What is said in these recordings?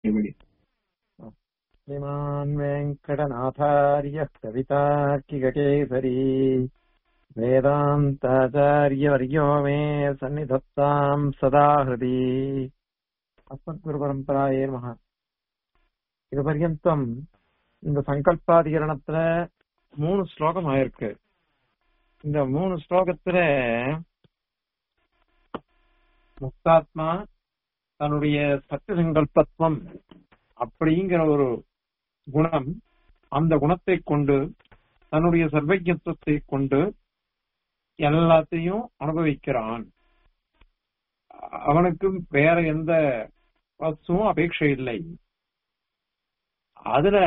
எப்படி श्रीमान् वेङ्कटनाथार्यः कवितार्किककेसरी वेदान्ताचार्यवर्यो मे सन्निधत्ताम् सदा हृदि அஸ்மத்குருபரம்பராயே நமக இது பர்யந்தம் இந்த சங்கல்பாதிகரணத்துல மூணு ஸ்லோகம் ஆயிருக்கு இந்த மூணு ஸ்லோகத்துல முக்தாத்மா தன்னுடைய சத்திய சங்கல்பத்துவம் அப்படிங்கிற ஒரு குணம் அந்த குணத்தை கொண்டு தன்னுடைய சர்வஜத்துவத்தை கொண்டு எல்லாத்தையும் அனுபவிக்கிறான் அவனுக்கு வேற எந்த வஸ்துவும் அபேட்சை இல்லை அதுல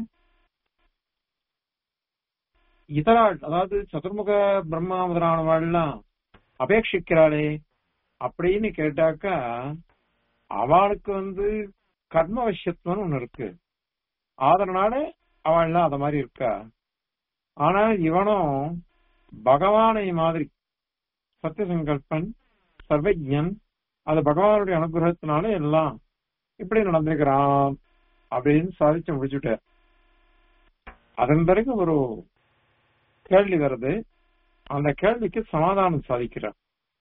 இதராள் அதாவது சதுர்முக பிரம்மா முதலானவாள்லாம் அபேட்சிக்கிறாளே அப்படின்னு கேட்டாக்கா அவளுக்கு வந்து கர்ம வசியத்துவம் ஒண்ணு இருக்கு அதனால அவள்லாம் அத மாதிரி இருக்கா ஆனா இவனும் பகவானை மாதிரி சத்தியசங்கல்பன் சர்வஜன் அது பகவானுடைய அனுகிரகத்தினால எல்லாம் இப்படி நடந்திருக்கிறான் அப்படின்னு சாதிச்சு முடிச்சுட்டார் அதன் பிறகு ஒரு கேள்வி வருது அந்த கேள்விக்கு சமாதானம் சாதிக்கிறார்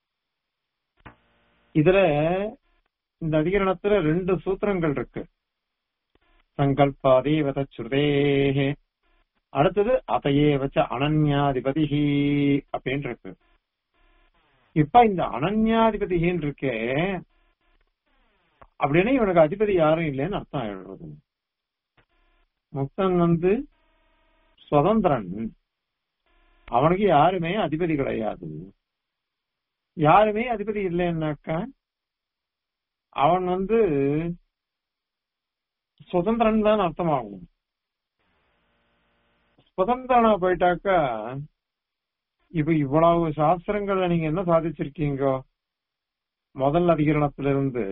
இதுல இந்த அதிகரணத்துல ரெண்டு சூத்திரங்கள் இருக்கு சங்கல்பாதே வத சுருதேஹே அடுத்தது அதையே வச்ச அனன்யாதிபதி அப்படின்னு இருக்கு இப்ப இந்த அனன்யாதிபதின்னு இருக்கே அப்படின்னா இவனுக்கு அதிபதி யாரும் இல்லைன்னு அர்த்தம் ஆயிடுறது முக்தன் வந்து சுதந்திரன் அவனுக்கு யாருமே அதிபதி கிடையாது யாருமே அதிபதி இல்லைன்னாக்கா அவன் வந்து சுதந்திரன் தான் அர்த்தமாகும் சுதந்திரனா போயிட்டாக்கா இப்ப இவ்வளவு சாஸ்திரங்கள்ல நீங்க என்ன சாதிச்சிருக்கீங்க முதல் அதிகரணத்திலிருந்து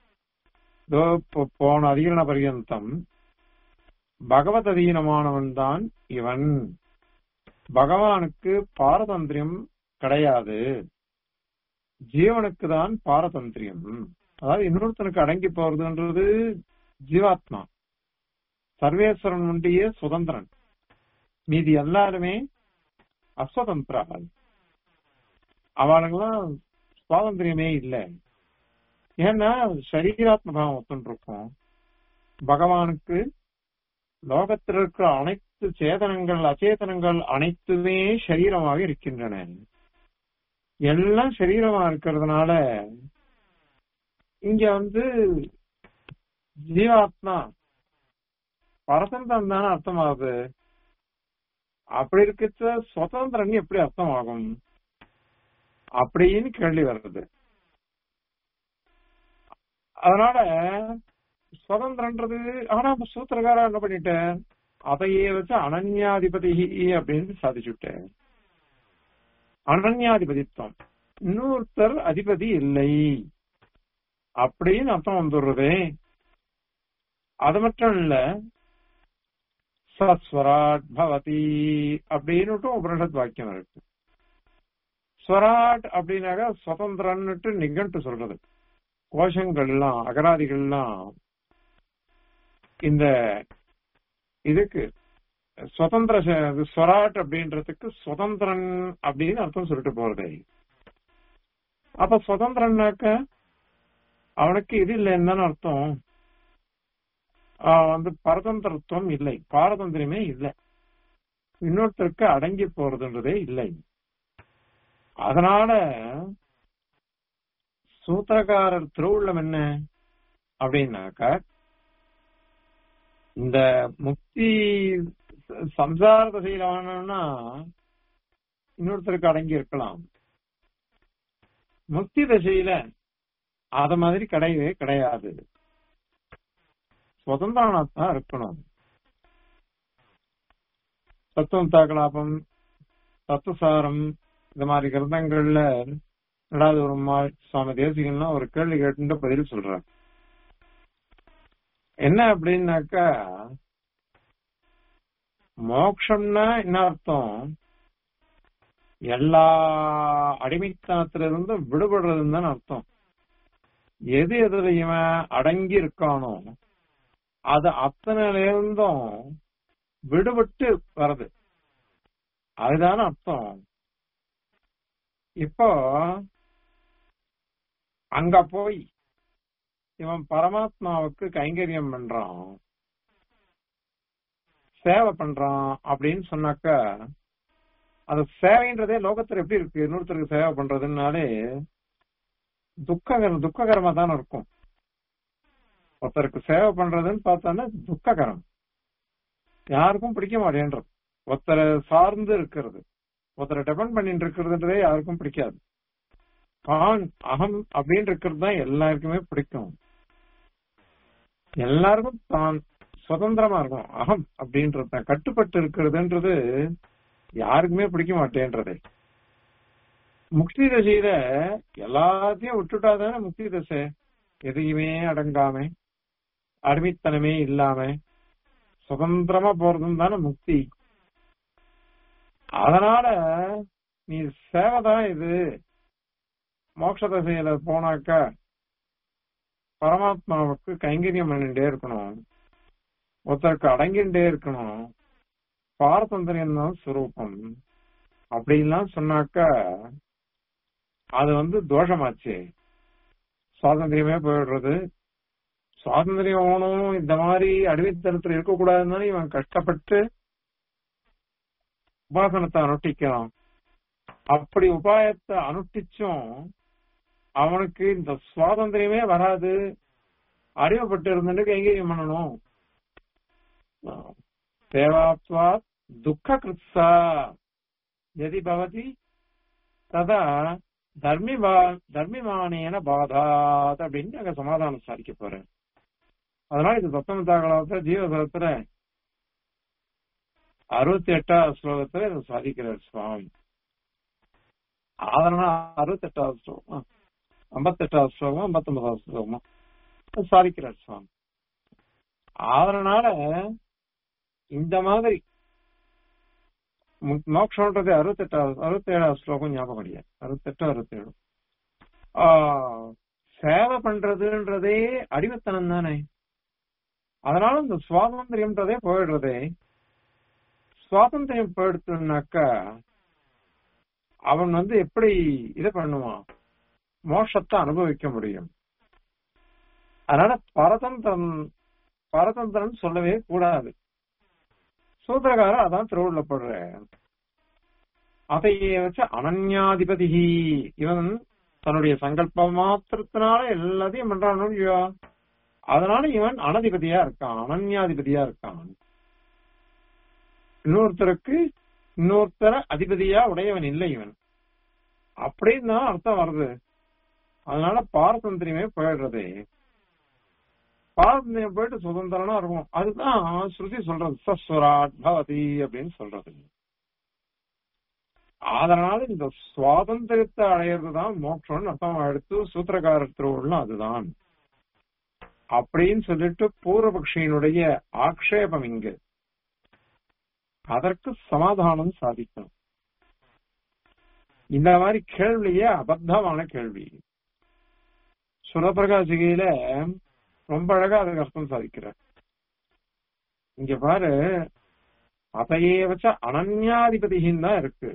போன அதிகரண பர்யந்தம் பகவத் அதீனமானவன் தான் இவன் பகவானுக்கு பாரதந்திரியம் கிடையாது ஜீவனுக்கு தான் பாரதந்திரியம் அதாவது இன்னொருத்தனுக்கு அடங்கி போறதுன்றது ஜீவாத்மா சர்வேஸ்வரன் ஒன்றிய சுதந்திரன் மீதி எல்லாருமே அஸ்வதந்திரால் அவளுக்கெல்லாம் சுவாதந்திரியமே இல்லை ஏன்னா சரீராத்ம பாவம் ஒத்துருக்கும் பகவானுக்கு லோகத்தில் இருக்கிற அனைத்து சேதனங்கள் அச்சேதனங்கள் அனைத்துமே சரீரமாக இருக்கின்றன எல்லாம் சரீரமா இருக்கிறதுனால இங்க வந்து ஜீவாத்மா பரதந்திரம் தானே அர்த்தமாகுது அப்படி இருக்கிற சுதந்திரன் எப்படி அர்த்தமாகும் அப்படின்னு கேள்வி வருது அதனால சுதந்திரன்றது ஆனா சூத்திரகாரா என்ன பண்ணிட்டேன் அதையே வச்சு அனன்யாதிபதி அப்படின்னு சாதிச்சுட்டேன் அனன்யாதிபதித்துவம் இன்னொருத்தர் அதிபதி இல்லை அப்படின்னு அர்த்தம் வந்துடுறது அது மட்டும் இல்ல சஸ்வராட் பவதி அப்படின்னு உபனிஷத் வாக்கியம் இருக்கு ஸ்வராட் அப்படின்னாக்க சுதந்திரன்னுட்டு நிகண்டு சொல்றது கோஷங்கள்லாம் அகராதிகள்லாம் இந்த இதுக்கு சுதந்திர ஸ்வராட் அப்படின்றதுக்கு சுதந்திரன் அப்படின்னு அர்த்தம் சொல்லிட்டு போறது அப்ப சுதந்திரன்னாக்க அவனுக்கு இது இல்லைன்னு அர்த்தம் வந்து பரதந்திரத்துவம் இல்லை பாரதந்திரமே இல்லை இன்னொருத்தருக்கு அடங்கி போறதுன்றதே இல்லை அதனால சூத்திரக்காரர் திருவுள்ளம் என்ன அப்படின்னாக்க இந்த முக்தி சம்சார தசையில வேணும்னா இன்னொருத்தருக்கு அடங்கி இருக்கலாம் முக்தி தசையில அத மாதிரி கிடையவே கிடையாது சுதந்திரனாத்தான் இருக்கணும் தத்துவம் தாக்கலாபம் தத்துவசாரம் இந்த மாதிரி கிரந்தங்கள்ல ரெண்டாவது ஒரு சுவாமி தேசிகன்லாம் ஒரு கேள்வி கேட்டு பதில் சொல்றாங்க என்ன அப்படின்னாக்கா மோக்ஷம்னா என்ன அர்த்தம் எல்லா அடிமைத்தனத்துல இருந்தும் விடுபடுறதுன்னு தான் அர்த்தம் எது எதுல இவன் அடங்கி இருக்கானோ அது அத்தனையில இருந்தும் விடுபட்டு வருது அதுதான அர்த்தம் இப்போ அங்க போய் இவன் பரமாத்மாவுக்கு கைங்கரியம் பண்றான் சேவை பண்றான் அப்படின்னு சொன்னாக்க அது சேவைன்றதே லோகத்துல எப்படி இருக்கு இன்னொருத்தருக்கு சேவை பண்றதுனாலே துக்ககரம் துக்ககரமா தானே இருக்கும் ஒருத்தருக்கு சேவை பண்றதுன்னு பார்த்தோன்னா துக்ககரம் யாருக்கும் பிடிக்க மாட்டேன்றது ஒருத்தரை சார்ந்து இருக்கிறது ஒருத்தரை டிபெண்ட் பண்ணிட்டு இருக்கிறதுன்றதே யாருக்கும் பிடிக்காது தான் அகம் அப்படின்னு இருக்கிறது தான் எல்லாருக்குமே பிடிக்கும் எல்லாருக்கும் தான் சுதந்திரமா இருக்கும் அகம் அப்படின்றது தான் கட்டுப்பட்டு இருக்கிறதுன்றது யாருக்குமே பிடிக்க மாட்டேன்றதே முக்தி தசையில எல்லாத்தையும் விட்டுட்டாதானே முக்தி தசை எதையுமே அடங்காம அடிமைத்தனமே இல்லாம சுதந்திரமா போறதும் தானே முக்தி அதனால நீ சேவைதான் இது மோட்ச தசையில போனாக்கா பரமாத்மாவுக்கு கைங்கரியம் பண்ணிட்டே இருக்கணும் ஒருத்தருக்கு அடங்கிட்டே இருக்கணும் பாரதந்திரியம் தான் சுரூபம் அப்படின்லாம் சொன்னாக்கா அது வந்து தோஷமாச்சு சுவாதந்திரியமே போயிடுறது சுவாதந்திரியம் ஓணும் இந்த மாதிரி அடிமைத்தனத்துல இருக்கக்கூடாதுன்னு இவன் கஷ்டப்பட்டு உபாசனத்தை அனுஷ்டிக்கிறான் அப்படி உபாயத்தை அனுஷ்டிச்சும் அவனுக்கு இந்த சுவாதந்திரமே வராது அறிவுப்பட்டு இருந்துட்டு கைங்கரியம் பண்ணணும் சேவாத்வா துக்க கிருத்ஸா எதி பவதி ததா தர்மிவா தர்மிமானேன பாதாத் அப்படின்னு அங்க சமாதானம் சாதிக்க போறேன் அதனால இது பத்தொன்பதாம் ஜீவசரத்துல அறுபத்தி எட்டாவது ஸ்லோகத்துல இதை சாதிக்கிறார் சுவாமி அதனால அறுபத்தி எட்டாவது ஸ்லோகம் ஐம்பத்தி எட்டாவது ஸ்லோகம் ஐம்பத்தி ஒன்பதாவது ஸ்லோகமா சாதிக்கிறார் சுவாமி அதனால இந்த மாதிரி மோக்ஷன்றது அறுபத்தி எட்டாவது அறுபத்தி ஏழாவது ஸ்லோகம் ஞாபகம் கிடையாது அறுபத்தி எட்டு அறுபத்தி ஏழு சேவை பண்றதுன்றதே அடிமைத்தனம் தானே அதனால இந்த சுவாதந்திரியம்ன்றதே போயிடுறதே சுவாதந்திரியம் போயிடுத்துனாக்கா அவன் வந்து எப்படி இதை பண்ணுவான் மோஷத்தை அனுபவிக்க முடியும் அதனால பரதந்திரம் பரதந்திரம் சொல்லவே கூடாது சூத்திரகாரர் அதான் திருவுள்ள போடுற அதையே வச்சு அனன்யாதிபதி இவன் தன்னுடைய சங்கல்ப மாத்திரத்தினால எல்லாத்தையும் பண்றான் இல்லையோ அதனால இவன் அனதிபதியா இருக்கான் அனன்யாதிபதியா இருக்கான் இன்னொருத்தருக்கு இன்னொருத்தர அதிபதியா உடையவன் இல்லை இவன் அப்படின்னு தான் அர்த்தம் வருது அதனால பாரதந்திரியமே போயிடுறது பாரதந்திரியம் போயிட்டு சுதந்திரனா இருக்கும் அதுதான் ஸ்ருதி சொல்றது சஸ்வராட் பவதி அப்படின்னு சொல்றது அதனால இந்த சுவாதந்திரத்தை அடையிறதுதான் மோட்சம்னு அர்த்தம் எடுத்து சூத்திரக்கார திருவுள்ள அதுதான் அப்படின்னு சொல்லிட்டு பூர்வபக்ஷியினுடைய ஆக்ஷேபம் இங்கு அதற்கு சமாதானம் சாதிக்கணும் இந்த மாதிரி கேள்வியே அபத்தமான கேள்வி சுரபிரகாசிகையில ரொம்ப அழகா அதுக்கு அர்த்தம் சாதிக்கிறார் இங்க பாரு அதையே வச்ச அனன்யாதிபதிகின்னு தான் இருக்கு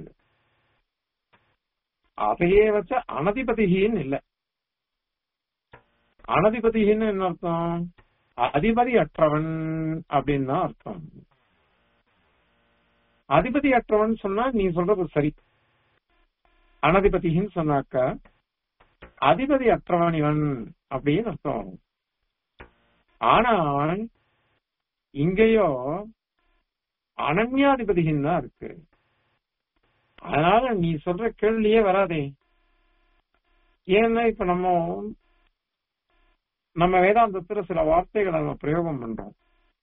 அதையே வச்ச அனதிபதிகின்னு இல்ல அனதிபதிகின்னு என்ன அர்த்தம் அதிபதி அற்றவன் அப்படின்னு தான் அர்த்தம் அதிபதி அற்றவன் சொன்னா நீ சொல்றது சரி அனதிபதின்னு சொன்னாக்க அதிபதி அற்றவன் இவன் அப்படின்னு அர்த்தம் வரும் ஆனால் இங்கேயோ அனன்யாதிபதிகின்னு தான் இருக்கு அதனால நீ சொல்ற கேள்வியே வராதே ஏன்னா இப்ப நம்ம நம்ம வேதாந்தத்துல சில வார்த்தைகளை நம்ம பிரயோகம் பண்றோம்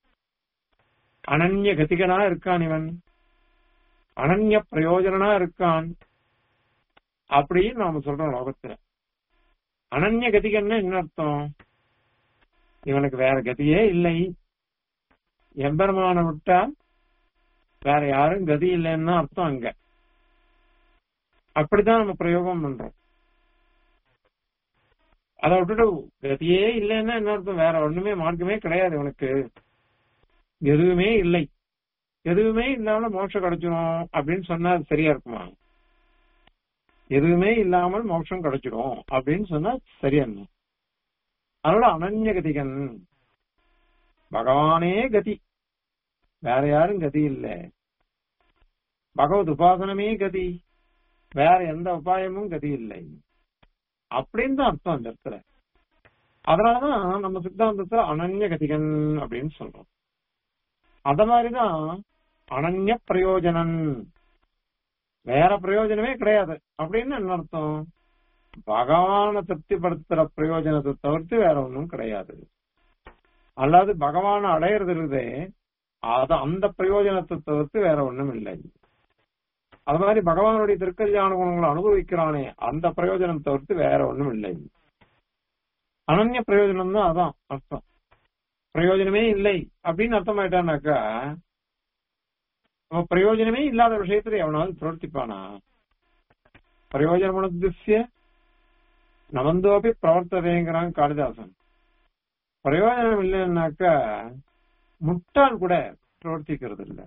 அனன்ய கதிகனா இருக்கான் இவன் அனன்ய பிரயோஜனா இருக்கான் அப்படின்னு நாம சொல்றோம் லோகத்துல அனன்ய கதிகன்னா என்ன அர்த்தம் இவனுக்கு வேற கதியே இல்லை எம்பெருமான விட்டா வேற யாரும் கதி இல்லைன்னு அர்த்தம் அங்க அப்படிதான் நம்ம பிரயோகம் பண்றோம் அதை விட்டுட்டு கதியே இல்லைன்னா என்ன அர்த்தம் வேற ஒண்ணுமே மார்க்கமே கிடையாது இவனுக்கு எதுவுமே இல்லை எதுவுமே இல்லாம மோட்சம் கிடைச்சிடும் அப்படின்னு சொன்னா அது சரியா இருக்குமா எதுவுமே இல்லாமல் மோட்சம் கிடைச்சிடும் அப்படின்னு சொன்னா சரியா என்ன அதனால அனன்ய கதிகன் பகவானே கதி வேற யாரும் கதி இல்லை பகவத் உபாசனமே கதி வேற எந்த உபாயமும் கதி இல்லை அப்படின்னு தான் அர்த்தம் அந்த இடத்துல அதனாலதான் நம்ம சித்தாந்தத்துல அனன்ய கதிகன் அப்படின்னு சொல்றோம் அத மாதிரிதான் அனன்ய பிரயோஜனன் வேற பிரயோஜனமே கிடையாது அப்படின்னு என்ன அர்த்தம் பகவானை திருப்திப்படுத்துற பிரயோஜனத்தை தவிர்த்து வேற ஒண்ணும் கிடையாது அல்லது பகவானை அடையிறது இருக்குதே அது அந்த பிரயோஜனத்தை தவிர்த்து வேற ஒண்ணும் இல்லை அது மாதிரி பகவானுடைய திருக்கல்யாண குணங்களை அனுபவிக்கிறானே அந்த பிரயோஜனம் தவிர்த்து வேற ஒண்ணும் இல்லை அனன்ய பிரயோஜனம் தான் அதான் அர்த்தம் பிரயோஜனமே இல்லை அப்படின்னு அர்த்தமாயிட்டானாக்கா அவன் பிரயோஜனமே இல்லாத விஷயத்துல எவனாவது பிரவர்த்திப்பானா பிரயோஜனமுனதிசிய நவந்தோப்பி பிரவர்த்ததேங்கிறான் காளிதாசன் பிரயோஜனம் இல்லைன்னாக்கா முட்டாள் கூட பிரவர்த்திக்கிறது இல்லை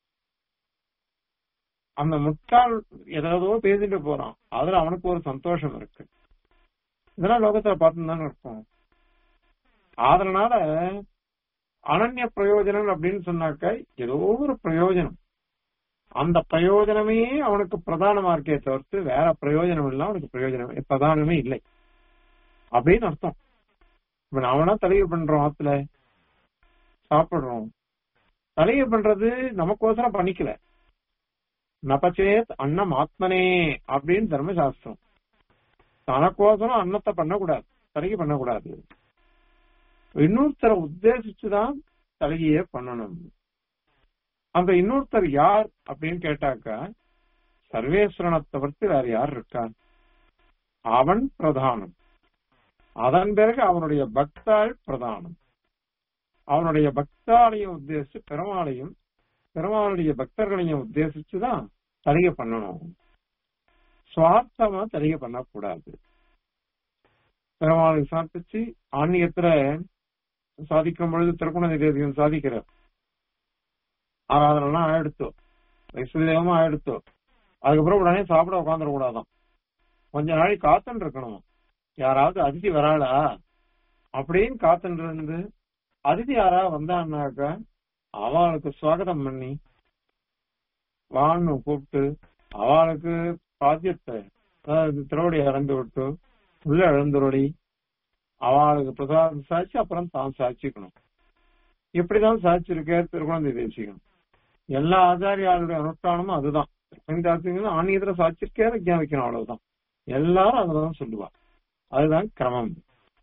அந்த முட்டாள் ஏதாவதோ பேசிட்டு போறான் அதுல அவனுக்கு ஒரு சந்தோஷம் இருக்கு இதெல்லாம் லோகத்துல பார்த்துதான் இருக்கும் அதனால அனன்ய பிரயோஜனம் அப்படின்னு சொன்னாக்க ஏதோ ஒரு பிரயோஜனம் அந்த பிரயோஜனமே அவனுக்கு பிரதானமா இருக்கே தவிர்த்து வேற பிரயோஜனம் இல்லை அவனுக்கு பிரயோஜனம் பிரதானமே இல்லை அப்படின்னு அர்த்தம் இப்ப நாமனா தலையை பண்றோம் ஆத்துல சாப்பிடுறோம் தலையை பண்றது நமக்கோசரம் பண்ணிக்கல நபச்சேத் அன்னம் ஆத்மனே அப்படின்னு தர்மசாஸ்திரம் தனக்கோசரம் அன்னத்தை பண்ணக்கூடாது தலையை பண்ணக்கூடாது இன்னொருத்தரை உத்தேசிச்சுதான் தலையே பண்ணணும் அந்த இன்னொருத்தர் யார் அப்படின்னு கேட்டாக்கா சர்வேஸ்வரனை தவிர்த்து வேற யார் இருக்கா அவன் பிரதானம் அதன் பிறகு அவனுடைய பக்தாள் பிரதானம் அவனுடைய பக்தாலையும் உத்தேசிச்சு பெருமாளையும் பெருமாளுடைய பக்தர்களையும் உத்தேசிச்சுதான் தலிகை பண்ணணும் சுவார்த்தமா தலிகை பண்ணக்கூடாது பெருமாளை சாப்பிச்சு ஆன்மீகத்துல சாதிக்கும் பொழுது திருக்குண தேசியம் சாதிக்கிறார் ஆராதனைலாம் ஆயிடுத்தோம் வைஸ்வதேவமா ஆயிடுத்தோம் அதுக்கப்புறம் உடனே சாப்பிட உட்காந்துட கூடாதான் கொஞ்ச நாளைக்கு காத்துன்னு இருக்கணும் யாராவது அதிதி வராளா அப்படின்னு காத்துன்னு இருந்து அதிதி யாரா வந்தான்னாக்கா அவளுக்கு சுவாகதம் பண்ணி வான்னு கூப்பிட்டு அவளுக்கு பாத்தியத்தை அதாவது திருவடி இறந்து விட்டு உள்ள எழுந்துருடி அவளுக்கு பிரசாதம் சாட்சி அப்புறம் தான் சாட்சிக்கணும் இப்படிதான் சாட்சிருக்கார் திருக்குழந்தை தேசிக்கணும் எல்லா ஆச்சாரியாளுடைய அனுஷ்டானமும் அதுதான் திருப்பந்தாசிங்க ஆன்மீகத்துல சாட்சிருக்காரு விஞ்ஞாபிக்கணும் அவ்வளவுதான் எல்லாரும் அதுதான் சொல்லுவா அதுதான் கிரமம்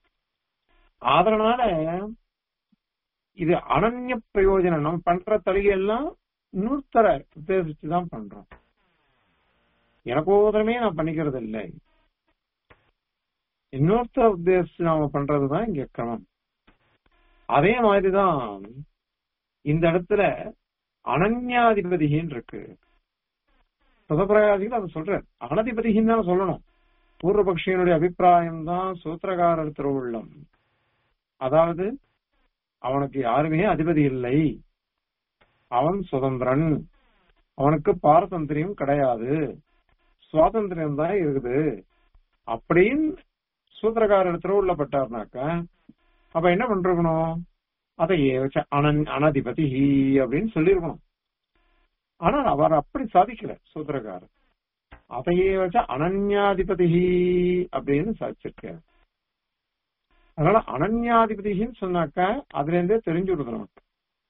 அதனால இது அனன்ய பிரயோஜனம் நம்ம பண்ற தலிகை எல்லாம் இன்னொருத்தர உத்தேசிச்சுதான் பண்றோம் எனக்கோதரமே நான் பண்ணிக்கிறது இல்லை இன்னொருத்தர உத்தேசிச்சு நாம பண்றதுதான் இங்க கிரமம் அதே மாதிரிதான் இந்த இடத்துல அனன்யாதிபதிகின்னு இருக்கு சுதப்பிரகாசிகள் அதை சொல்ற அனதிபதிகின்னு தான் சொல்லணும் பூர்வபக்ஷியனுடைய அபிப்பிராயம் தான் சூத்திரகாரர் திருவுள்ளம் அதாவது அவனுக்கு யாருமே அதிபதி இல்லை அவன் சுதந்திரன் அவனுக்கு பாரதந்திரியம் கிடையாது சுவாதந்திரியம் தான் இருக்குது அப்படின்னு சூத்திரக்காரர் திருவுள்ளப்பட்டார்னாக்க அப்ப என்ன பண்றணும் அதை அனன் அனதிபதி அப்படின்னு சொல்லியிருக்கணும் ஆனால் அவர் அப்படி சாதிக்கல சூத்திரக்காரர் அதையே வச்ச அனன்யாதிபதி அப்படின்னு சாதிச்சிருக்காரு அதனால அனன்யாதிபதின்னு சொன்னாக்க அதுல இருந்தே தெரிஞ்சு விடுது நமக்கு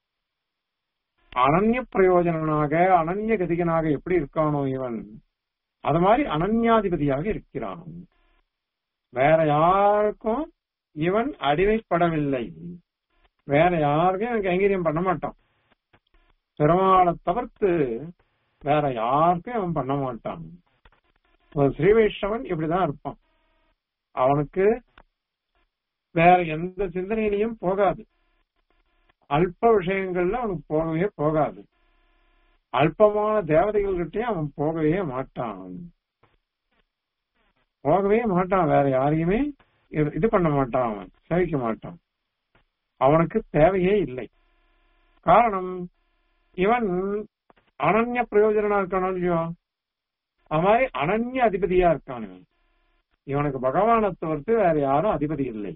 அனன்ய பிரயோஜனனாக அனன்ய கதிகனாக எப்படி இருக்கானோ இவன் அது மாதிரி அனன்யாதிபதியாக இருக்கிறான் வேற யாருக்கும் இவன் அடிமைப்படவில்லை வேற யாருக்கும் இவன் கைங்கரியம் பண்ண மாட்டான் பெருமாளை தவிர்த்து வேற யாருக்கும் அவன் பண்ண மாட்டான் ஒரு ஸ்ரீ வைஷ்ணவன் இப்படிதான் இருப்பான் அவனுக்கு வேற எந்த சிந்தனையிலையும் போகாது அல்ப விஷயங்கள்ல அவனுக்கு போகவே போகாது அல்பமான தேவதைகள் கிட்டயும் அவன் போகவே மாட்டான் போகவே மாட்டான் வேற யாரையுமே இது- இது பண்ண மாட்டான் அவன் சேவிக்க மாட்டான் அவனுக்கு தேவையே இல்லை காரணம் இவன் அனன்ய பிரயோஜனா இருக்கானோ இல்லையோ அது மாதிரி அனன்ய அதிபதியா இருக்கான் இவன் இவனுக்கு பகவானை தவிர்த்து வேற யாரும் அதிபதி இல்லை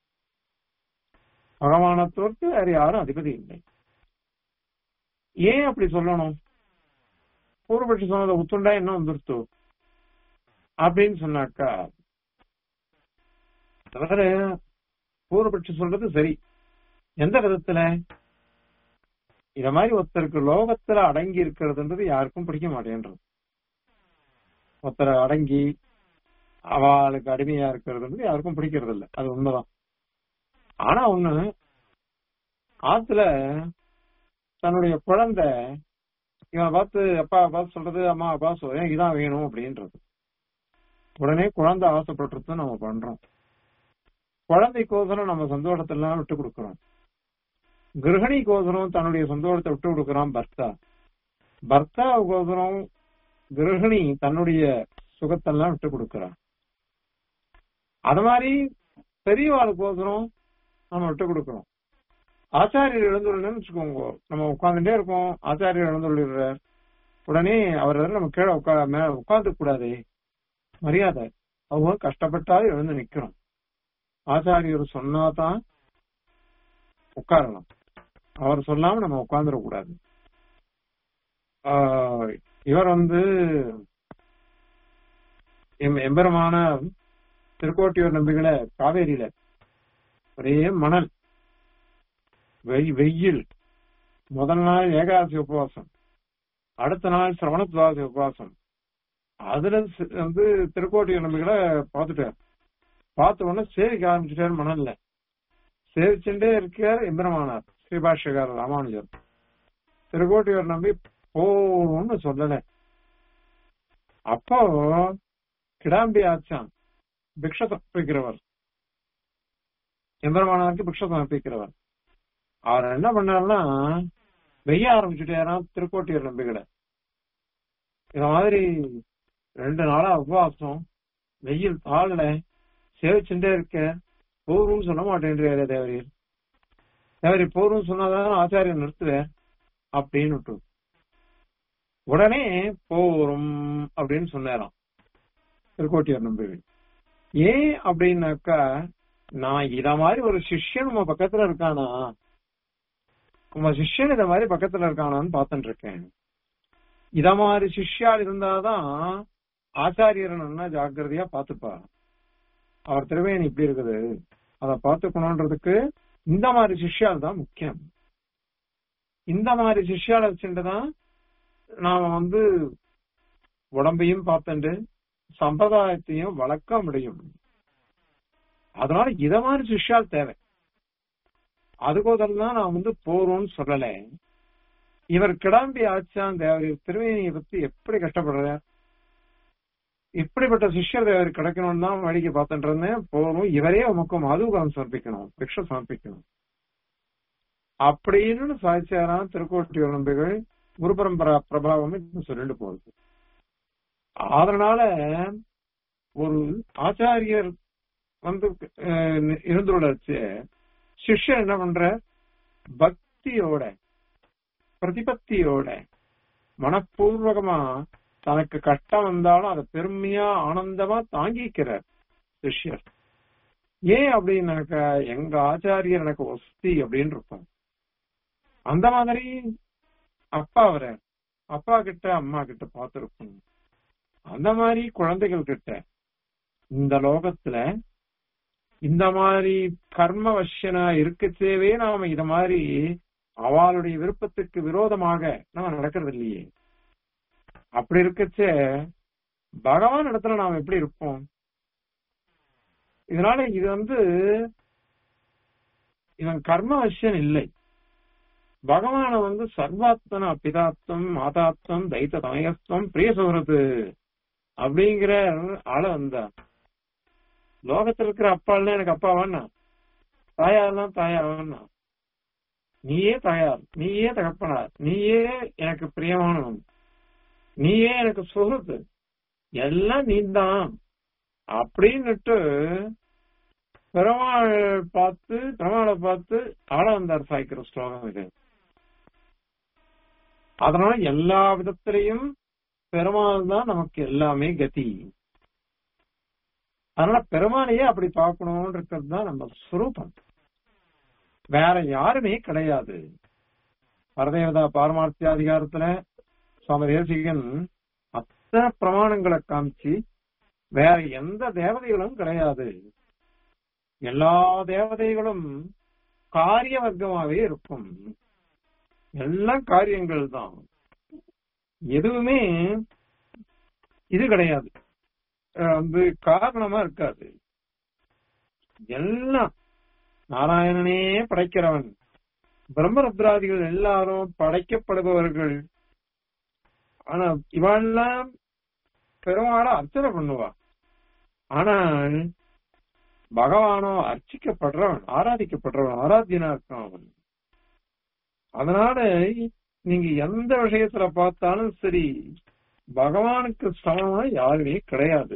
பகவானை தவிர்த்து வேற யாரும் அதிபதி இல்லை ஏன் அப்படி சொல்லணும் பூர்வபட்சி சொன்னதை உத்துண்டா என்ன வந்துருத்து அப்படின்னு சொன்னாக்கா தவிர பூர்வபட்சி சொல்றது சரி எந்த விதத்துல இத மாதிரி ஒருத்தருக்கு லோகத்துல அடங்கி இருக்கிறதுன்றது யாருக்கும் பிடிக்க மாட்டேன்றது ஒருத்தரை அடங்கி அவளுக்கு அடிமையா இருக்கிறதுன்றது யாருக்கும் பிடிக்கிறது இல்ல அது உண்மைதான் ஆனா ஒண்ணு ஆத்துல தன்னுடைய குழந்தை இவன் பார்த்து அப்பா பார்த்து சொல்றது அம்மா அப்பா சொல்ல இதான் வேணும் அப்படின்றது உடனே குழந்தை ஆசைப்பட்டுறது நம்ம பண்றோம் குழந்தைக்கோசரம் நம்ம சந்தோஷத்தை எல்லாம் விட்டு கொடுக்கிறோம் கிரகணிக்கோசரம் தன்னுடைய சந்தோஷத்தை விட்டு கொடுக்கிறான் பர்த்தா பர்த்தாவுக்கோசரம் கிரகிணி தன்னுடைய சுகத்தெல்லாம் விட்டு கொடுக்கிறான் அது மாதிரி பெரியவாளுக்கோசரம் நம்ம விட்டு கொடுக்கிறோம் ஆச்சாரியர் எழுந்துள்ளன்னு வச்சுக்கோங்க நம்ம உட்கார்ந்துட்டே இருக்கோம் ஆச்சாரியர் எழுந்துள்ளார் உடனே அவர் நம்ம கீழே உட்கா மேல உட்கார்ந்து கூடாது மரியாதை அவங்க கஷ்டப்பட்டாலும் எழுந்து நிக்கிறோம் ஆச்சாரியர் சொன்னாதான் உட்காரலாம் அவர் சொல்லாம நம்ம உட்கார்ந்துட கூடாது ஆஹ் இவர் வந்து எம்- எம்பெருமான திருக்கோட்டியூர் நம்பிகளை காவேரியில ஒரே மணல் வெய்- வெயில் முதல் நாள் ஏகாதசி உபவாசம் அடுத்த நாள் சிரவணத்வாசி உபவாசம் அதுல சி- வந்து திருக்கோட்டியூர் நம்பிகளை பார்த்துட்டார் பார்த்த உடனே சேவிக்க ஆரம்பிச்சுட்டார் மணல்ல சேவிச்சுட்டே இருக்கார் எம்பெருமானார் ஸ்ரீபாஷ்யகார் ராமானுஜர் திருக்கோட்டியூர் நம்பி போன்னு சொல்லல அப்போ கிடாம்பி ஆச்சான் பிக்ஷ சமர்ப்பிக்கிறவர் எம்பெருமானாருக்கு பிக்ஷ சமர்ப்பிக்கிறவர் அவர் என்ன பண்ணாருன்னா வெய்ய ஆரம்பிச்சுட்டாராம் திருக்கோட்டியூர் நம்பிகளை இந்த மாதிரி ரெண்டு நாளா உபவாசம் வெயில் தாழல சேவிச்சுட்டே இருக்க போரும் சொல்ல மாட்டேன்றாரு தேவரீர் தேவரீர் போரும் சொன்னாதான் ஆச்சாரியன் நிறுத்துவேன் அப்படின்னு விட்டு உடனே போரும் அப்படின்னு சொன்னாராம் திருக்கோட்டியார் நம்பிகள் ஏன் அப்படின்னாக்கா நான் இத மாதிரி ஒரு சிஷ்யன் உங்க பக்கத்துல இருக்கானா உங்க சிஷ்யன் இத மாதிரி பக்கத்துல இருக்கானான்னு பார்த்துட்டு இருக்கேன் இத மாதிரி சிஷ்யால் இருந்தாதான் ஆச்சாரியரை நல்லா ஜாக்கிரதையா பாத்துப்பா அவர் திருவேணி இப்படி இருக்குது அதை பார்த்துக்கணுன்றதுக்கு இந்த மாதிரி சிஷ்யால் தான் முக்கியம் இந்த மாதிரி சிஷ்யால வச்சுட்டு தான் நாம வந்து உடம்பையும் பார்த்துட்டு சம்பிரதாயத்தையும் வளர்க்க முடியும் அதனால இத மாதிரி சிஷ்யால் தேவை அதுக்கோதரம் தான் நான் வந்து போறோம்னு சொல்லல இவர் கிடாம்பி ஆச்சான் தேவர் திருவேணியை பத்தி எப்படி கஷ்டப்படுறார் இப்படிப்பட்ட சிஷ்யர் தேவர் கிடைக்கணும்னு தான் வேடிக்கை பார்த்துட்டு இருந்தேன் போறோம் இவரே உமக்கு மதுகம் சமர்ப்பிக்கணும் பிக்ஷ சமர்ப்பிக்கணும் அப்படின்னு சாய்ச்சாராம் திருக்கோட்டியூர் நம்பிகள் குரு பரம்பரா பிரபாவம் இப்ப சொல்லிட்டு போகுது அதனால ஒரு ஆச்சாரியர் வந்து இருந்துள்ளச்சு சிஷ்யர் என்ன பண்ற பக்தியோட பிரதிபத்தியோட மனப்பூர்வகமா தனக்கு கஷ்டம் வந்தாலும் அதை பெருமையா ஆனந்தமா தாங்கிக்கிறார் சிஷ்யர் ஏன் அப்படின்னாக்கா எங்க ஆச்சாரியர் எனக்கு ஒஸ்தி அப்படின்னு இருப்பாங்க அந்த மாதிரி அப்பா வர அப்பா கிட்ட அம்மா கிட்ட பார்த்திருக்கணும் அந்த மாதிரி குழந்தைகள் கிட்ட இந்த லோகத்துல இந்த மாதிரி கர்ம வசியனா இருக்கச்சேவே நாம இத மாதிரி அவளுடைய விருப்பத்துக்கு விரோதமாக நம்ம நடக்கிறது இல்லையே அப்படி இருக்கச்சே பகவான் இடத்துல நாம் எப்படி இருப்போம் இதனால இது வந்து இவன் கர்ம வசியன் இல்லை பகவான வந்து சர்வாத்மன அபிதாத்வம் மாதாத்வம் தைத்த தமயஸ்தம் பிரிய சுகரது அப்படிங்கிற ஆள வந்தா லோகத்துல இருக்கிற அப்பாலாம் எனக்கு அப்பா வேணா தாயாரெல்லாம் தாயா வேணா நீயே தாயார் நீயே தகப்பனார் நீயே எனக்கு பிரியமானவன் நீயே எனக்கு சுகத்து எல்லாம் நீதான் அப்படின்னுட்டு பெருமாள் பார்த்து பெருமாளை பார்த்து ஆள வந்தார் சாய்க்கிற ஸ்லோகம் இது அதனால எல்லா விதத்திலையும் பெருமாள் தான் நமக்கு எல்லாமே கதி அதனால பெருமாளையே அப்படி பார்க்கணும்ன்றது தான் நம்ம சுரூபம் வேற யாருமே கிடையாது பரதேவதா பாரமார்த்திய அதிகாரத்துல சுவாமி தேசிகன் அத்தனை பிரமாணங்களை காமிச்சு வேற எந்த தேவதைகளும் கிடையாது எல்லா தேவதைகளும் காரிய வர்க்கமாவே இருக்கும் எல்லாம் காரியங்கள் தான் எதுவுமே இது கிடையாது அஹ் வந்து காரணமா இருக்காது எல்லாம் நாராயணனே படைக்கிறவன் பிரம்மருத்ராதிகள் எல்லாரும் படைக்கப்படுபவர்கள் ஆனா இவெல்லாம் பெருமாள அர்ச்சனை பண்ணுவா ஆனால் பகவானோ அர்ச்சிக்கப்படுறவன் ஆராதிக்கப்படுறவன் ஆராத்தியனா இருக்கான் அவன் அதனால நீங்க எந்த விஷயத்துல பார்த்தாலும் சரி பகவானுக்கு சமமா யாருமே கிடையாது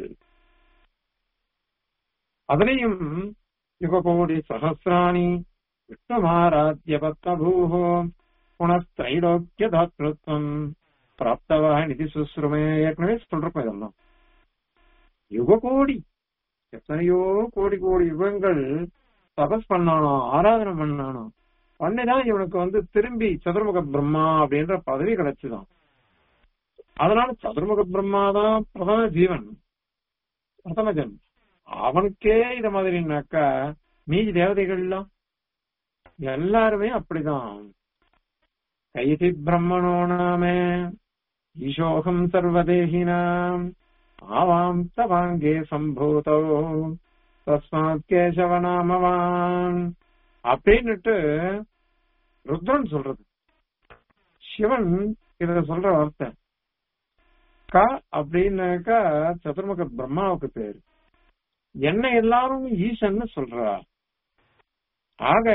அதுலயும் யுககோடி சகசிராணி விஷ்ணுமாராத்திய பத்மபூஹோ புனஸ்திரைலோக்கிய தாத்ருத்வம் பிராப்தவா நிதி சுஸ்ருமே ஏற்கனவே சொல்றப்ப இதெல்லாம் யுககோடி எத்தனையோ கோடி கோடி யுகங்கள் தபஸ் பண்ணானோ ஆராதனை பண்ணானோ பண்ணிதான் இவனுக்கு வந்து திரும்பி சதுர்முக பிரம்மா அப்படின்ற பதவி கிடைச்சுதான் அதனால சதுர்முக பிரம்மா தான் பிரதம ஜீவன் பிரதம ஜன் அவனுக்கே இத மாதிரினாக்கா மீதி தேவதைகள்லாம் எல்லாருமே அப்படிதான் கைதி பிரம்மணோ நாமே ஈசோகம் சர்வதேகினாம் ஆவாம் தவாங்கே சம்பூதோ தஸ்மாத் கேசவ நாமவான் அப்படின்னுட்டு ருத்ரன் சொல்றது சிவன் இத சொல்ற வார்த்தை க அப்படின்னாக்கா சதுர்முக பிரம்மாவுக்கு பேரு என்ன எல்லாரும் ஈசன்னு சொல்றா ஆக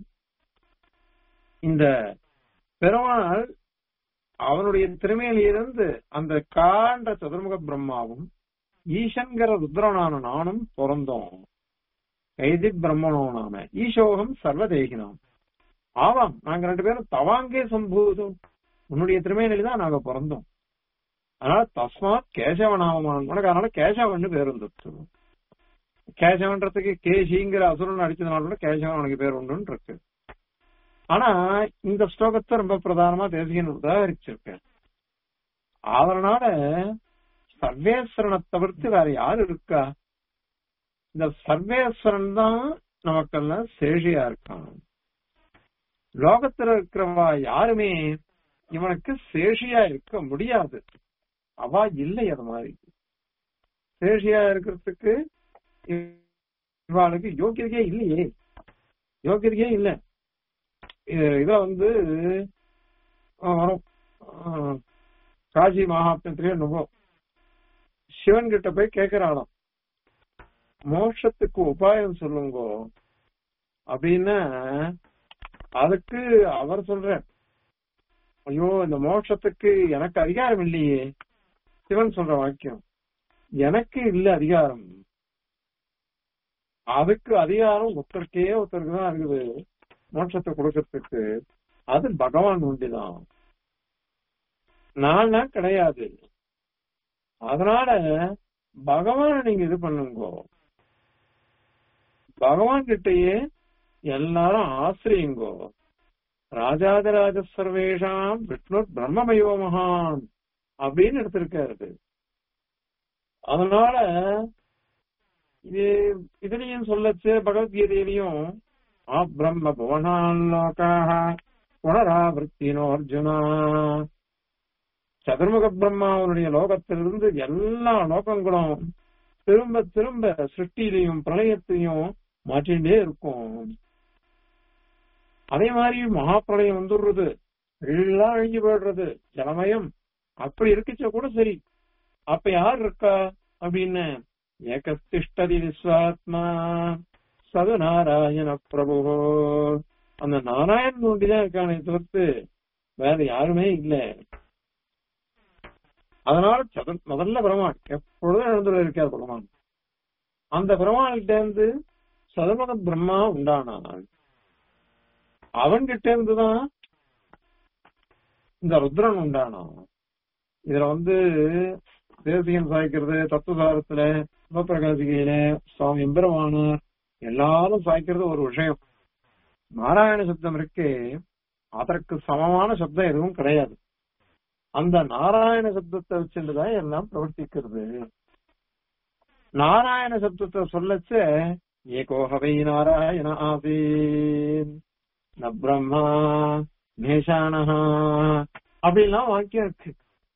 இந்த பெருமாள் அவனுடைய திருமையிலிருந்து அந்த காண்ட சதுர்முக பிரம்மாவும் ஈசன்கிற ருத்ரனான நானும் பிறந்தோம் கைதி பிரம்மனோ நாம ஈசோகம் சர்வதேகினாம் ஆவாம் நாங்க ரெண்டு பேரும் தவாங்கே சம்பூதம் உன்னுடைய திருமையில தான் நாங்க பிறந்தோம் அதனால தஸ்மாத் கேசவநாமமான் உனக்கு அதனால கேசவன்னு பேர் வந்துச்சு கேசவன்றதுக்கு கேசிங்கிற அசுரன் அடிச்சதுனால கூட கேசவன் உனக்கு பேர் உண்டுன்னு இருக்கு ஆனா இந்த ஸ்லோகத்தை ரொம்ப பிரதானமா தேசிகன் உதாகரிச்சிருக்க அதனால சர்வேஸ்வரனை தவிர்த்து வேற யாரு இருக்கா இந்த சர்வேஸ்வரன் தான் நமக்கெல்லாம் சேஷியா இருக்கான் லோகத்துல இருக்கிறவா யாருமே இவனுக்கு சேஷியா இருக்க முடியாது அவா இல்லை அது மாதிரி சேஷியா இருக்கிறதுக்கு இவாளுக்கு யோக்கியதையே இல்லையே யோக்கியதையே இல்லை இத வந்து வரும் காஜி மகாத்மத்திலே என்னவோ சிவன் கிட்ட போய் கேக்குறாளாம் மோட்சத்துக்கு உபாயம் சொல்லுங்க அப்படின்னா அதுக்கு அவர் சொல்ற ஐயோ இந்த மோட்சத்துக்கு எனக்கு அதிகாரம் இல்லையே சிவன் சொல்ற வாக்கியம் எனக்கு இல்ல அதிகாரம் அதுக்கு அதிகாரம் ஒருத்தருக்கே ஒருத்தருக்கு தான் இருக்குது மோட்சத்தை கொடுக்கறதுக்கு அது பகவான் உண்டிதான் நான் கிடையாது அதனால பகவான நீங்க இது பண்ணுங்க பகவான் கிட்டயே எல்லாரும் ஆசிரியுங்கோ ராஜாதிராஜ சர்வேஷாம் விஷ்ணு பிரம்மமயோ மகான் அப்படின்னு எடுத்திருக்காரு அதனால இது இதுலயும் சொல்லச்சு பகவத்கீதையிலையும் ஆ பிரம்ம புவனான் லோகாக புனராவர்த்தினோ அர்ஜுனா சதுர்முக பிரம்மாவனுடைய லோகத்திலிருந்து எல்லா லோகங்களும் திரும்ப திரும்ப சிருஷ்டிலையும் பிரளயத்தையும் மாற்றிண்டே இருக்கும் அதே மாதிரி மகா பிரளயம் வந்துடுறது எல்லாம் அழிஞ்சு போயிடுறது ஜலமயம் அப்படி இருக்குச்ச கூட சரி அப்ப யார் இருக்கா அப்படின்னு ஏகஸ்திஷ்டதி விஸ்வாத்மா சது நாராயண பிரபு அந்த நாராயணன் ஒண்டிதான் இருக்கானே தவிர்த்து வேற யாருமே இல்ல அதனால சதுர் முதல்ல பெருமாள் எப்பொழுதும் எழுந்துள்ள இருக்கார் பெருமாள் அந்த பெருமாள்கிட்ட இருந்து சதுர்முக பிரம்மா உண்டானான் அவன்கிட்ட இருந்துதான் இந்த ருத்ரன் உண்டானான் இதுல வந்து தேசியம் சாய்க்கிறது தத்துவசாரத்துல சிவபிரகாசிகையில சுவாமி எம்பெருமானார் எல்லாரும் சாய்க்கிறது ஒரு விஷயம் நாராயண சப்தம் இருக்கே அதற்கு சமமான சப்தம் எதுவும் கிடையாது அந்த நாராயண சப்தத்தை வச்சுட்டுதான் எல்லாம் பிரவர்த்திக்கிறது நாராயண சப்தத்தை சொல்லச்ச ஏகோகவை நாராயண ஆசீன் ந பிரம்மா மேஷானஹா அப்படிலாம் வாக்கியம் இருக்கு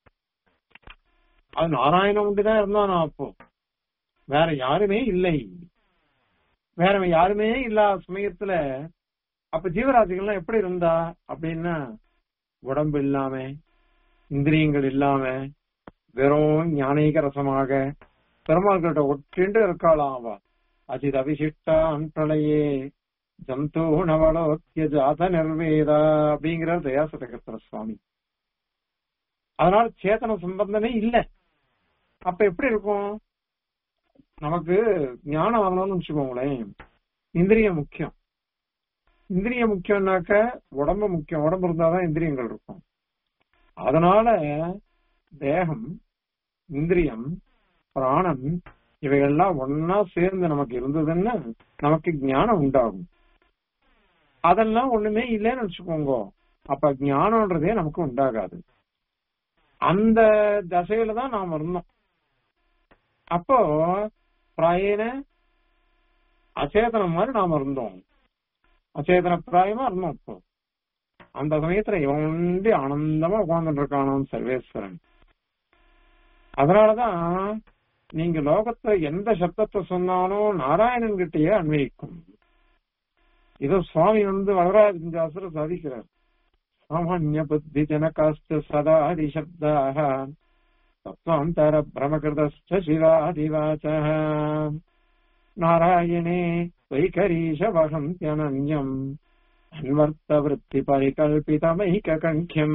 அது நாராயணன் உண்டுதான் இருந்தானா அப்போ வேற யாருமே இல்லை வேற யாருமே இல்லாத சமயத்துல அப்ப ஜீவராசிகள்லாம் எப்படி இருந்தா அப்படின்னா உடம்பு இல்லாம இந்திரியங்கள் இல்லாம வெறும் ஞானீக ரசமாக பெருமாள்கிட்ட ஒற்றிண்டு இருக்காளாம் அவ அஜித் அபிஷிஷ்டான் பிரளையே ஜந்து நவலோக்கிய ஜாத நிர்வேதா அப்படிங்கிறார் தயாசதகத்திர சுவாமி அதனால சேத்தன சம்பந்தமே இல்ல அப்ப எப்படி இருக்கும் நமக்கு ஞானம் வரணும்னு வச்சுக்கோங்களேன் இந்திரியம் முக்கியம் இந்திரியம் முக்கியம்னாக்க உடம்பு முக்கியம் உடம்பு இருந்தாதான் இந்திரியங்கள் இருக்கும் அதனால தேகம் இந்திரியம் பிராணம் இவைகள்லாம் ஒன்னா சேர்ந்து நமக்கு இருந்ததுன்னா நமக்கு ஞானம் உண்டாகும் அதெல்லாம் ஒண்ணுமே இல்லைன்னு வச்சுக்கோங்க அப்ப ஞானம்ன்றதே நமக்கு உண்டாகாது அந்த தசையில தான் நாம் இருந்தோம் அப்போ பிராயன அச்சேதனம் மாதிரி நாம இருந்தோம் அச்சேதன பிராயமா இருந்தோம் இப்போ அந்த சமயத்துல இவன் உண்டு ஆனந்தமா உட்கார்ந்துட்டு இருக்கானோம் சர்வேஸ்வரன் அதனாலதான் நீங்க லோகத்தை எந்த சப்தத்தை சொன்னாலும் நாராயணன் கிட்டயே அன்வயிக்கும் இத சுவாமி வந்து வரராஜாசுர சாதிக்கிறார் சாமானிய புத்தி ஜனகாஸ்த சதாதி சப்தாக தத்வாந்தர பிரமகிருதஸ்த சிவாதிவாச்ச நாராயணே வைகரீஷ வகந்தியனன்யம் அன்வர்த்த விற்பி பரிகல்பிதமைக கங்கியம்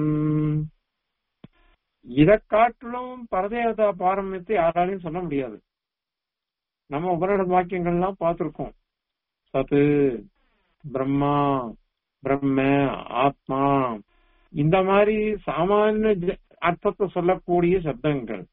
இதை காட்டிலும் பரதேவதா பாரம்பரியத்தை யாராலையும் சொல்ல முடியாது நம்ம உபரிட வாக்கியங்கள்லாம் பார்த்திருக்கோம் சத்து பிரம்மா பிரம்ம ஆத்மா இந்த மாதிரி சாமானிய அர்த்தத்தை சொல்லக்கூடிய சப்தங்கள்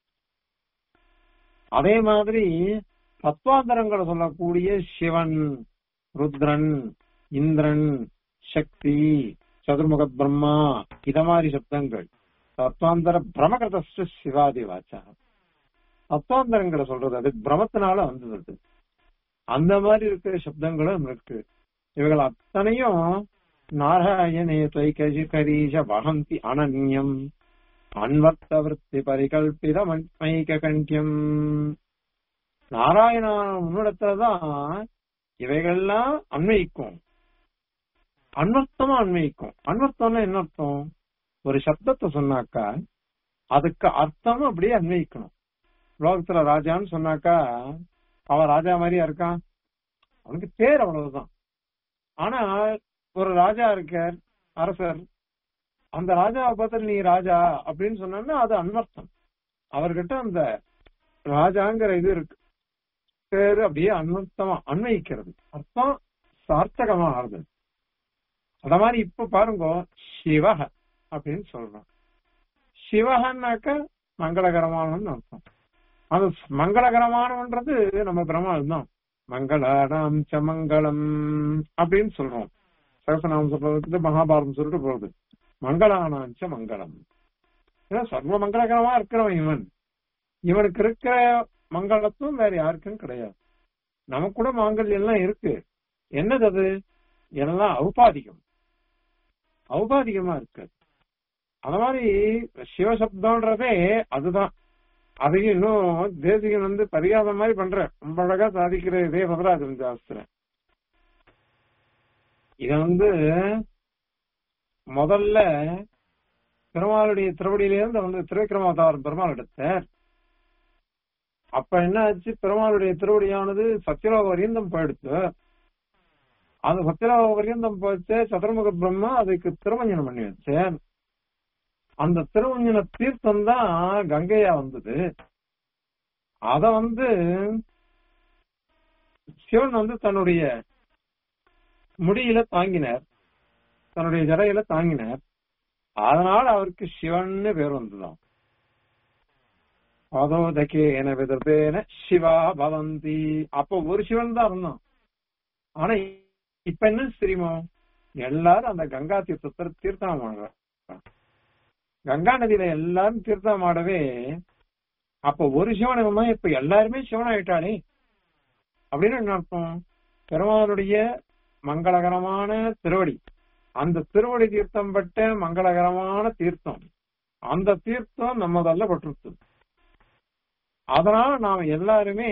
அதே மாதிரி தத்வாந்தரங்களை சொல்லக்கூடிய சிவன் ருத்ரன் இந்திரன் சக்தி சதுர்முக பிரம்மா இத மாதிரி சப்தங்கள் தத்வாந்தர பிரமகிருத சிவாதி வாச்சா தத்வாந்தரங்களை சொல்றது அது பிரமத்தினால வந்தது அது அந்த மாதிரி இருக்கிற சப்தங்களும் இருக்கு இவைகள் அத்தனையும் நாராயணே துவைகி கரீஷ வகந்தி அனன்யம் அன்வர்த்த விற்பி பரிகல்பித மைக கண்டியம் நாராயண முன்னிடத்துலதான் இவைகள்லாம் அன்வயிக்கும் அன்வர்த்தமா அன்வயிக்கும் அன்வர்த்தம்னா என்ன அர்த்தம் ஒரு சப்தத்தை சொன்னாக்கா அதுக்கு அர்த்தம் அப்படியே அன்வயிக்கணும் லோகத்துல ராஜான்னு சொன்னாக்கா அவன் ராஜா மாதிரியா இருக்கான் அவனுக்கு பேர் அவ்வளவுதான் ஆனா ஒரு ராஜா இருக்கார் அரசர் அந்த ராஜாவை பார்த்து நீ ராஜா அப்படின்னு சொன்னா அது அன்வர்த்தம் அவர்கிட்ட அந்த ராஜாங்கிற இது இருக்கு பேரு அப்படியே அன்வர்த்தமா அன்வயிக்கிறது அர்த்தம் சார்த்தகமா ஆகுது அத மாதிரி இப்ப பாருங்க சிவக அப்படின்னு சொல்றோம் சிவகன்னாக்க மங்களகரமானன்னு அர்த்தம் அது மங்களகரமானவன்றது நம்ம பிரம்மாள் தான் மங்களானாம் ச மங்களம் அப்படின்னு சொல்றோம் சகசநாமம் சொல்றதுக்கு மகாபாரதம் சொல்லிட்டு போறது மங்களானாம் ச மங்களம் ஏன்னா சர்வ மங்களகரமா இருக்கிறவன் இவன் இவனுக்கு இருக்கிற மங்களத்துவம் வேற யாருக்கும் கிடையாது நமக்கு கூட மாங்கல்யம் எல்லாம் இருக்கு என்னது அது எல்லாம் ஔபாதிகம் ஔபாதிகமா இருக்கு அந்த மாதிரி சிவசப்தம்ன்றதே அதுதான் அதையும் இன்னும் தேசிகன் வந்து பரிகாதம் மாதிரி பண்ற ரொம்ப அழகா சாதிக்கிற இதே வரராஜன் சாஸ்திரம் இத வந்து முதல்ல பெருமாளுடைய திருவடியிலிருந்து வந்து திருவிக்கிரமாவதாரம் பெருமாள் எடுத்தார் அப்ப என்ன ஆச்சு பெருமாளுடைய திருவடியானது சத்தியலோக வரியந்தம் போயிடுத்து அந்த சத்தியலோக வரியந்தம் போச்சு சதுர்முக பிரம்மா அதுக்கு திருமஞ்சனம் பண்ணி வச்சேன் அந்த திருமஞ்சன தீர்த்தம் தான் கங்கையா வந்தது அத வந்து சிவன் வந்து தன்னுடைய முடியில தாங்கினார் தன்னுடைய ஜடையில தாங்கினார் அதனால அவருக்கு சிவன்னு பேர் வந்துதான் அதோதகே என விதத்தேன சிவா பவந்தி அப்போ ஒரு சிவன் தான் இருந்தான் ஆனா இப்ப என்ன தெரியுமோ எல்லாரும் அந்த கங்கா தீர்த்தத்தை தீர்த்தம் ஆடுறாங்க கங்கா நதியில எல்லாரும் தீர்த்தம் ஆடவே அப்ப ஒரு சிவன் இருந்தா இப்ப எல்லாருமே சிவன் ஆயிட்டானே அப்படின்னு என்ன அர்த்தம் பெருமானுடைய மங்களகரமான திருவடி அந்த திருவடி தீர்த்தம் பட்ட மங்களகரமான தீர்த்தம் அந்த தீர்த்தம் நம்மதல்ல பட்டுருச்சு அதனால நாம எல்லாருமே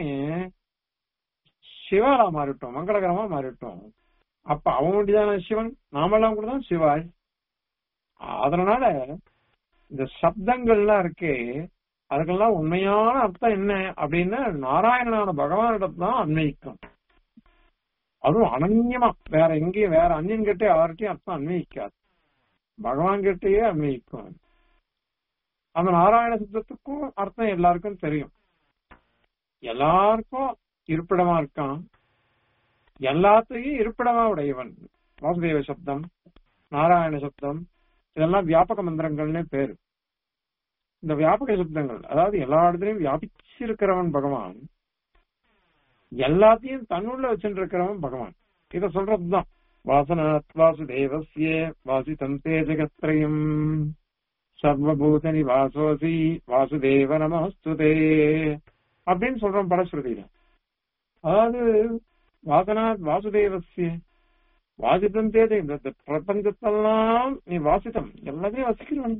சிவாலா மாறிட்டோம் மங்களகரமா மாறிட்டோம் அப்ப அவன் வேண்டியதான சிவன் நாமெல்லாம் கூட தான் சிவாய் அதனால இந்த சப்தங்கள்லாம் இருக்கே அதுக்கெல்லாம் உண்மையான அர்த்தம் என்ன அப்படின்னா நாராயணனான பகவானிடம் தான் அன்வயிக்கும் அதுவும் அனன்யமா வேற எங்கேயும் வேற அந்நியன் கிட்டே யார்கிட்டயும் அர்த்தம் அன்வயிக்காது பகவான் கிட்டயே அன்வயிக்கும் அந்த நாராயண சப்தத்துக்கும் அர்த்தம் எல்லாருக்கும் தெரியும் எல்லாருக்கும் இருப்பிடமா இருக்கான் எல்லாத்தையும் இருப்பிடமா உடையவன் வாசுதேவ சப்தம் நாராயண சப்தம் இதெல்லாம் வியாபக மந்திரங்கள்னு பேரு இந்த வியாபக சப்தங்கள் அதாவது எல்லா இடத்துலயும் வியாபிச்சிருக்கிறவன் பகவான் எல்லாத்தையும் தன்னுள்ள வச்சுருக்கிறவன் பகவான் இத சொல்றதுதான் வாசனாத் வாசுதேவசிய வாசிதம் தே ஜெகத்ரயம் சர்வபூத நிவாசோசி வாசுதேவ நமஸ்துதே அப்படின்னு சொல்றோம் படஸ்ருதியில அதாவது வாசனாத் வாசுதேவசிய வாசித்தம் தேதை இந்த பிரபஞ்சத்தெல்லாம் நீ வாசித்தம் எல்லாத்தையும் வசிக்கிறவன்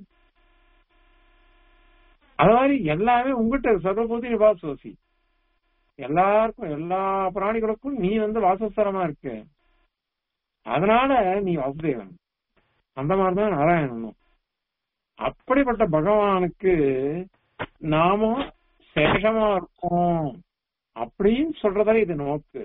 அது மாதிரி எல்லாமே உங்ககிட்ட சர்வபூதி நிவாசோசி எல்லாருக்கும் எல்லா பிராணிகளுக்கும் நீ வந்து வாசஸ்தரமா இருக்க அதனால நீ வாசுதேவன் அந்த மாதிரிதான் நாராயணனும் அப்படிப்பட்ட பகவானுக்கு நாமும் சேஷமா இருக்கோம் அப்படின்னு சொல்றதால இது நோக்கு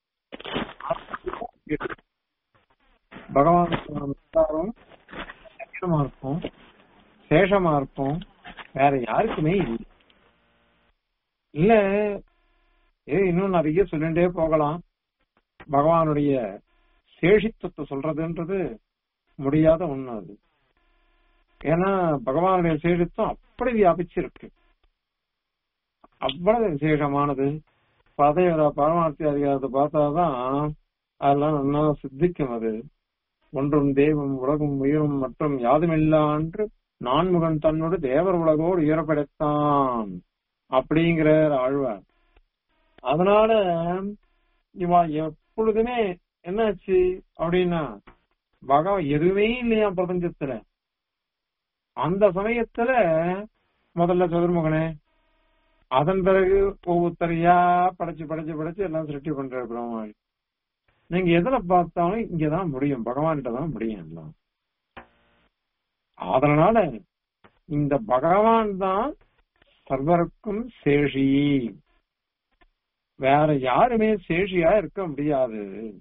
பகவானுக்கு நாம் எல்லாரும் சேஷமா இருக்கும் சேஷமா இருக்கும் வேற யாருக்குமே இல்லை இல்ல ஏ இன்னும் நிறைய சொல்லிட்டே போகலாம் பகவானுடைய சேஷித்துவத்தை சொல்றதுன்றது முடியாத ஒண்ணு அது ஏன்னா பகவானுடைய சேஷித்துவம் அப்படி வியாபிச்சிருக்கு அவ்வளவு விசேஷமானது பதையோட பரமார்த்தி அதிகாரத்தை பார்த்தாதான் அதெல்லாம் நல்லா சித்திக்கும் அது ஒன்றும் தெய்வம் உலகும் உயிரும் மற்றும் யாதுமில்லான்று நான்முகன் தன்னோடு தேவர் உலகோடு உயரப்படைத்தான் அப்படிங்கிற ஆழ்வார் அதனால இவா எப்பொழுதுமே என்னாச்சு அப்படின்னா பகவான் எதுவுமே இல்லையா பிரபஞ்சத்துல அந்த சமயத்துல முதல்ல சதுர்முகனே அதன் பிறகு ஒவ்வொருத்தரையா படைச்சு படைச்சு படைச்சு எல்லாம் சிருஷ்டி பண்ற பிரம்மாள் நீங்க எதுல பார்த்தாலும் இங்கதான் முடியும் பகவான்கிட்ட தான் முடியும் எல்லாம் அதனால இந்த பகவான் தான் சர்வருக்கும் சேஷி வேற யாருமே சேஷியா இருக்க முடியாது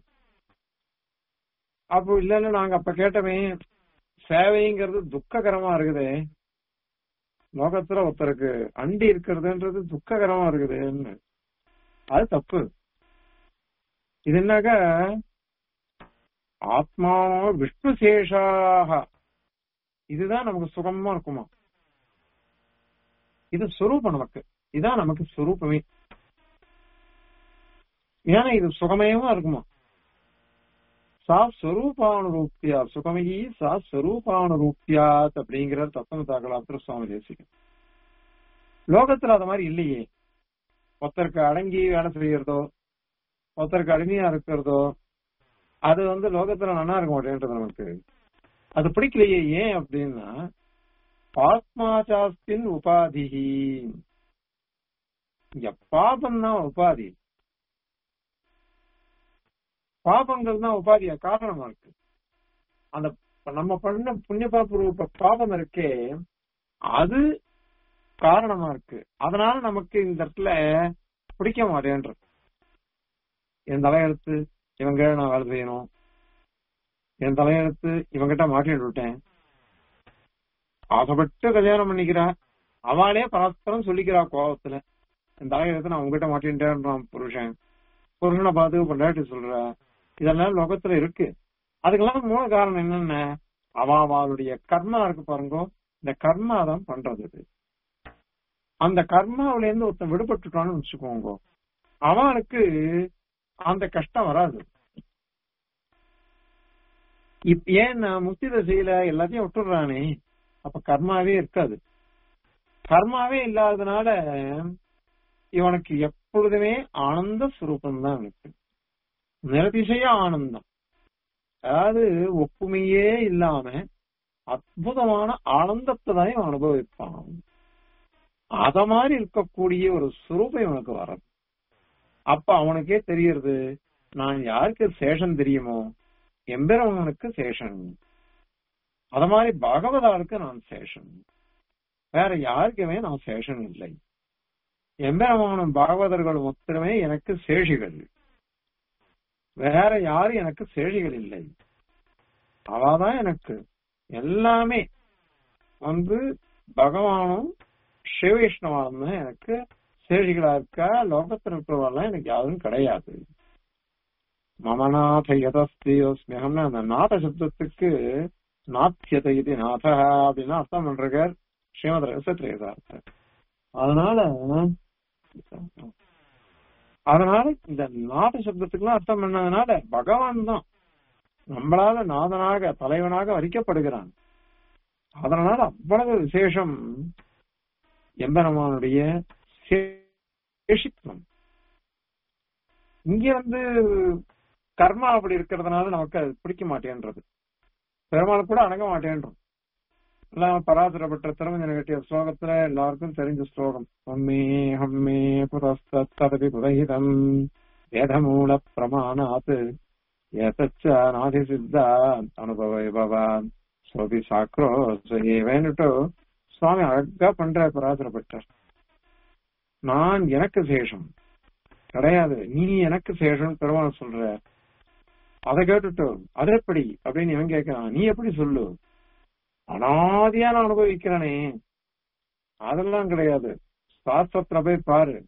அப்போ இல்லன்னு நாங்க அப்ப கேட்டமே சேவைங்கிறது துக்ககரமா இருக்குதே லோகத்துல ஒருத்தருக்கு அண்டி இருக்கிறதுன்றது துக்ககரமா இருக்குதுன்னு அது தப்பு இது என்னக்க ஆத்மா விஷ்ணு சேஷாக இதுதான் நமக்கு சுகமா இருக்குமா இது சுரூபம் நமக்கு இதான் நமக்கு சுரூபமே ஏன்னா இது சுகமயமா இருக்குமா சா ஸ்வரூபானுரூப்பியா சுகமயி சா ஸ்வரூபானுரூப்பியாத் அப்படிங்கிற தத்துவ தாக்கலாத்திர சுவாமி தேசிகம் லோகத்துல அது மாதிரி இல்லையே ஒருத்தருக்கு அடங்கி வேலை செய்யறதோ ஒருத்தருக்கு அடிமையா இருக்கிறதோ அது வந்து லோகத்துல நல்லா இருக்க மாட்டேன்றது நமக்கு அது பிடிக்கலையே ஏன் அப்படின்னா பாத்மாச்சாஸ்தின் உபாதிகி இங்க பாபம் தான் உபாதி பாபங்கள் தான் உபாதியா காரணமா இருக்கு அந்த நம்ம பண்ண புண்ணிய பாப பாபம் இருக்கே அது காரணமா இருக்கு அதனால நமக்கு இந்த இடத்துல பிடிக்க மாட்டேன்ற என் தலையெழுத்து இவங்க நான் வேலை செய்யணும் என் தலையெழுத்து இவங்கிட்ட மாட்டிட்டு விட்டேன் ஆசைப்பட்டு கல்யாணம் பண்ணிக்கிறா அவளே பரஸ்பரம் சொல்லிக்கிறா கோபத்துல என் தலையெழுத்து நான் உங்ககிட்ட மாட்டின்ட்டேன்றான் புருஷன் புருஷனை பார்த்து பொண்டாட்டி சொல்றா இதெல்லாம் லோகத்துல இருக்கு அதுக்கெல்லாம் மூல காரணம் என்னென்ன அவ அவளுடைய கர்மா இருக்கு பாருங்க இந்த கர்மா தான் பண்றது இது அந்த கர்மாவில இருந்து ஒருத்தன் விடுபட்டுட்டான்னு வச்சுக்கோங்க அவனுக்கு அந்த கஷ்டம் வராது இப்ப ஏன் நான் முக்தி தசையில எல்லாத்தையும் விட்டுடுறானே அப்ப கர்மாவே இருக்காது கர்மாவே இல்லாததுனால இவனுக்கு எப்பொழுதுமே ஆனந்த சுரூபம் தான் இருக்கு நிரதிசய ஆனந்தம் அதாவது ஒப்புமையே இல்லாம அற்புதமான ஆனந்தத்தை தான் இவன் அனுபவிப்பான் அத மாதிரி இருக்கக்கூடிய ஒரு சுரூபம் இவனுக்கு வரும் அப்ப அவனுக்கே தெரியறது நான் யாருக்கு சேஷன் தெரியுமோ எம்பெருமானுக்கு சேஷன் அத மாதிரி பகவதாருக்கு நான் சேஷன் வேற யாருக்குமே நான் சேஷன் இல்லை எம்பெருமானும் பாகவதர்கள் மொத்தமே எனக்கு சேஷிகள் வேற யாரும் எனக்கு சேஷிகள் இல்லை அவாதான் எனக்கு எல்லாமே வந்து பகவானும் சிவவிஷ்ணவானும் தான் எனக்கு சேஷிகளா இருக்கா லோகத்தில் இருக்கிறவெல்லாம் எனக்கு யாரும் கிடையாது மமநாத யதஸ்தியோஸ்மியகம்னு அந்த நாத சப்தத்துக்கு நாத்தியத இது நாத அப்படின்னு அர்த்தம் பண்றார் ஸ்ரீமத் ரகசியத்திரேதார்த்த அதனால அதனால இந்த நாத சப்தத்துக்குலாம் அர்த்தம் பண்ணதுனால பகவான் தான் நம்மளால நாதனாக தலைவனாக வரிக்கப்படுகிறான் அதனால அவ்வளவு விசேஷம் எம்பெருமானுடைய சேஷித்துவம் இங்க வந்து கர்மா அப்படி இருக்கிறதுனால நமக்கு அது பிடிக்க மாட்டேன்றது பெருமாள் கூட அடங்க மாட்டேன்றோம் எல்லாம் பராசரப்பட்ட திருமஞ்சன கட்டிய ஸ்லோகத்துல எல்லாருக்கும் தெரிஞ்ச ஸ்லோகம் ஹம்மே ஹம்மே புதஸ்ததபி புதஹிதம் வேதமூல பிரமாணாத் ஏதச்ச நாதி சித்தா அனுபவ பவான் சோபி சாக்ரோ ஏவேன்னுட்டு சுவாமி அழகா பண்ற பராசரப்பட்டார் நான் எனக்கு சேஷம் கிடையாது நீ எனக்கு சேஷம் பெருமாள் சொல்ற அதை கேட்டுட்டு அது எப்படி அப்படின்னு இவன் கேட்கிறான் நீ எப்படி சொல்லு அனாதியா நான் அனுபவிக்கிறேனே அதெல்லாம் கிடையாது சாஸ்திரத்துல போய் பாரு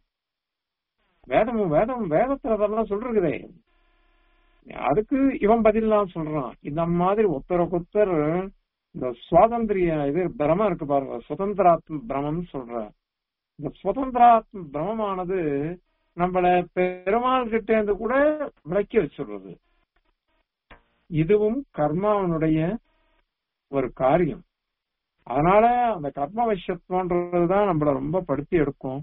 வேதம் வேதம் வேதத்துல அதெல்லாம் சொல்றதே அதுக்கு இவன் பதிலாம் சொல்றான் இந்த மாதிரி ஒத்தர இந்த சுவாதந்திரிய இது பிரமம் இருக்கு பாருங்க சுதந்திராத்ம பிரமம் சொல்ற இந்த சுதந்திராத்ம பிரமமானது நம்மள பெருமாள் கிட்ட இருந்து கூட விளக்கி வச்சிடுறது இதுவும் கர்மாவனுடைய ஒரு காரியம் அதனால அந்த கர்ம வசியத்துவன்றதுதான் நம்மள ரொம்ப படுத்தி எடுக்கும்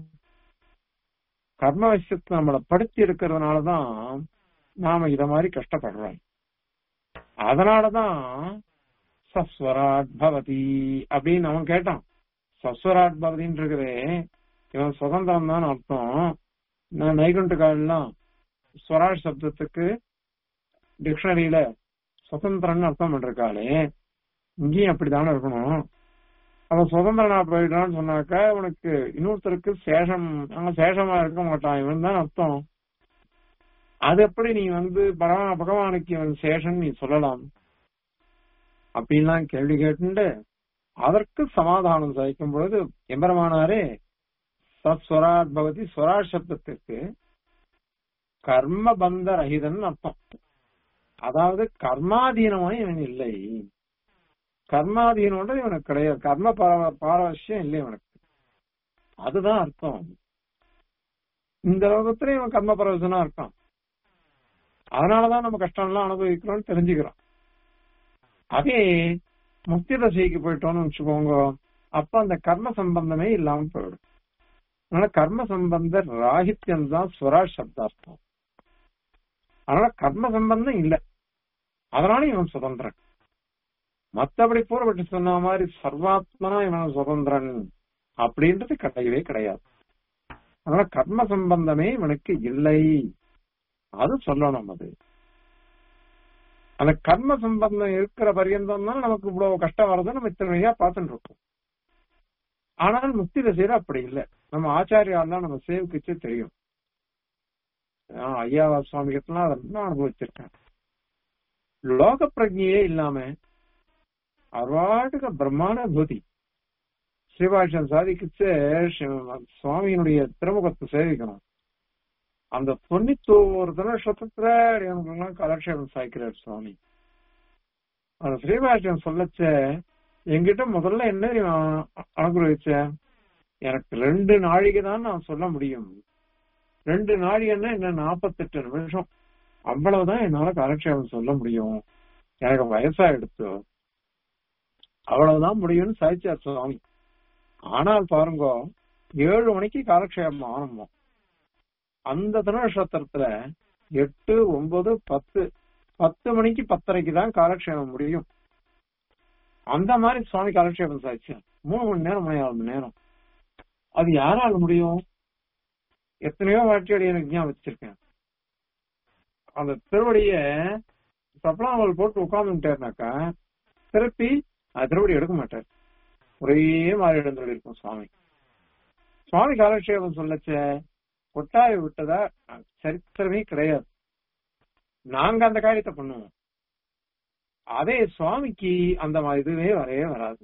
கர்ம வசியத்தை நம்மள படுத்தி எடுக்கிறதுனாலதான் நாம இத மாதிரி கஷ்டப்படுறோம் அதனாலதான் சஸ்வராட் பவதி அப்படின்னு அவன் கேட்டான் சஸ்வராட் பவதின்னு இருக்குதே இவன் சுதந்திரம் தான் அர்த்தம் நான் நைகுண்ட காலெல்லாம் ஸ்வராஜ் சப்தத்துக்கு டிக்ஷனரியில சுதந்திரம்னு அர்த்தம் பண்றாளே இங்கேயும் அப்படித்தானே இருக்கணும் அவன் சுதந்திரனா போயிட்டான்னு சொன்னாக்கா உனக்கு இன்னொருத்தருக்கு சேஷம் அவன் சேஷமா இருக்க மாட்டான் இவன் தான் அர்த்தம் அது எப்படி நீ வந்து பகவா பகவானுக்கு இவன் சேஷன் நீ சொல்லலாம் அப்படின்லாம் கேள்வி கேட்டு அதற்கு சமாதானம் சாதிக்கும் பொழுது எம்பரமானாரே சத்ஸ்வராட் பகவதி ஸ்வராட் சப்தத்திற்கு கர்ம பந்த ரஹிதன் அர்த்தம் அதாவது கர்மாதீனமாய் இவன் இல்லை கர்மாதீனம்ன்ற இவனுக்கு கிடையாது கர்ம பார பாரவசியம் இல்லை இவனுக்கு அதுதான் அர்த்தம் இந்த லோகத்துல இவன் கர்ம பரவசனா இருக்கான் அதனாலதான் நம்ம கஷ்டம் எல்லாம் அனுபவிக்கிறோம்னு தெரிஞ்சுக்கிறோம் அதே முக்தி தசைக்கு போயிட்டோம்னு வச்சுக்கோங்க அப்ப அந்த கர்ம சம்பந்தமே இல்லாம போயிடும் அதனால கர்ம சம்பந்த ராகித்யம் தான் ஸ்வராஜ் சப்தார்த்தம் அதனால கர்ம சம்பந்தம் இல்ல அதனால இவன் சுதந்திரன் மத்தபடி பூர்வப்பட்டு சொன்ன மாதிரி சர்வாத்மனா இவன் சுதந்திரன் அப்படின்றது கிடையவே கிடையாது அதனால கர்ம சம்பந்தமே இவனுக்கு இல்லை அது சொல்லணும் அது அந்த கர்ம சம்பந்தம் இருக்கிற பரியந்தம் தான் நமக்கு இவ்வளவு கஷ்டம் வருது நம்ம இத்தனையா பார்த்துட்டு இருக்கோம் ஆனால் முக்தி தசையில அப்படி இல்லை நம்ம ஆச்சாரியாலாம் நம்ம சேவிக்கிச்சு தெரியும் ஐயாவா சுவாமி கிட்டலாம் அதெல்லாம் அனுபவிச்சிருக்கேன் லோக பிரஜையே இல்லாம அவாட்டுக்கு பிரம்மாண்ட பூதி ஸ்ரீபாஷன் சாதிக்கிச்சு சுவாமியினுடைய திருமுகத்தை சேவிக்கணும் அந்த தொண்ணூத்தோரு தனுஷத்துல இவங்களுக்கெல்லாம் கலட்சேபம் சாய்க்கிறார் சுவாமி அந்த ஸ்ரீபாஷ்யம் சொல்லச்ச என்கிட்ட முதல்ல என்ன தெரியுமா அனுகிரகிச்ச எனக்கு ரெண்டு நாழிகை தான் நான் சொல்ல முடியும் ரெண்டு நாழிகைன்னா என்ன நாற்பத்தெட்டு நிமிஷம் அவ்வளவுதான் என்னால காலக்ஷேபம் சொல்ல முடியும் எனக்கு வயசா எடுத்து அவ்வளவுதான் முடியும்னு சாய்ச்சார் சுவாமி ஆனால் பாருங்க ஏழு மணிக்கு காலக்ஷேபம் ஆரம்பம் அந்த திருநட்சத்திரத்துல எட்டு ஒன்பது பத்து பத்து மணிக்கு பத்தரைக்கு தான் காலக்ஷேபம் முடியும் அந்த மாதிரி சுவாமி காலக்ஷேபம் சாய்ச்சார் மூணு மணி நேரம் மணி ஆறு மணி நேரம் அது யாரால முடியும் எத்தனையோ வாட்டியோட எனக்கு ஞாபகம் வச்சிருக்கேன் அந்த திருவடிய சப்ளாமல் போட்டு உட்கார்ந்துட்டாருனாக்கா திருப்பி அது திருவடி எடுக்க மாட்டார் ஒரே மாதிரி இடத்துல இருக்கும் சுவாமி சுவாமி காலக்ஷேபம் சொல்லச்ச கொட்டாய விட்டதா சரித்திரமே கிடையாது நாங்க அந்த காரியத்தை பண்ணுவோம் அதே சுவாமிக்கு அந்த மாதிரி இதுவே வரவே வராது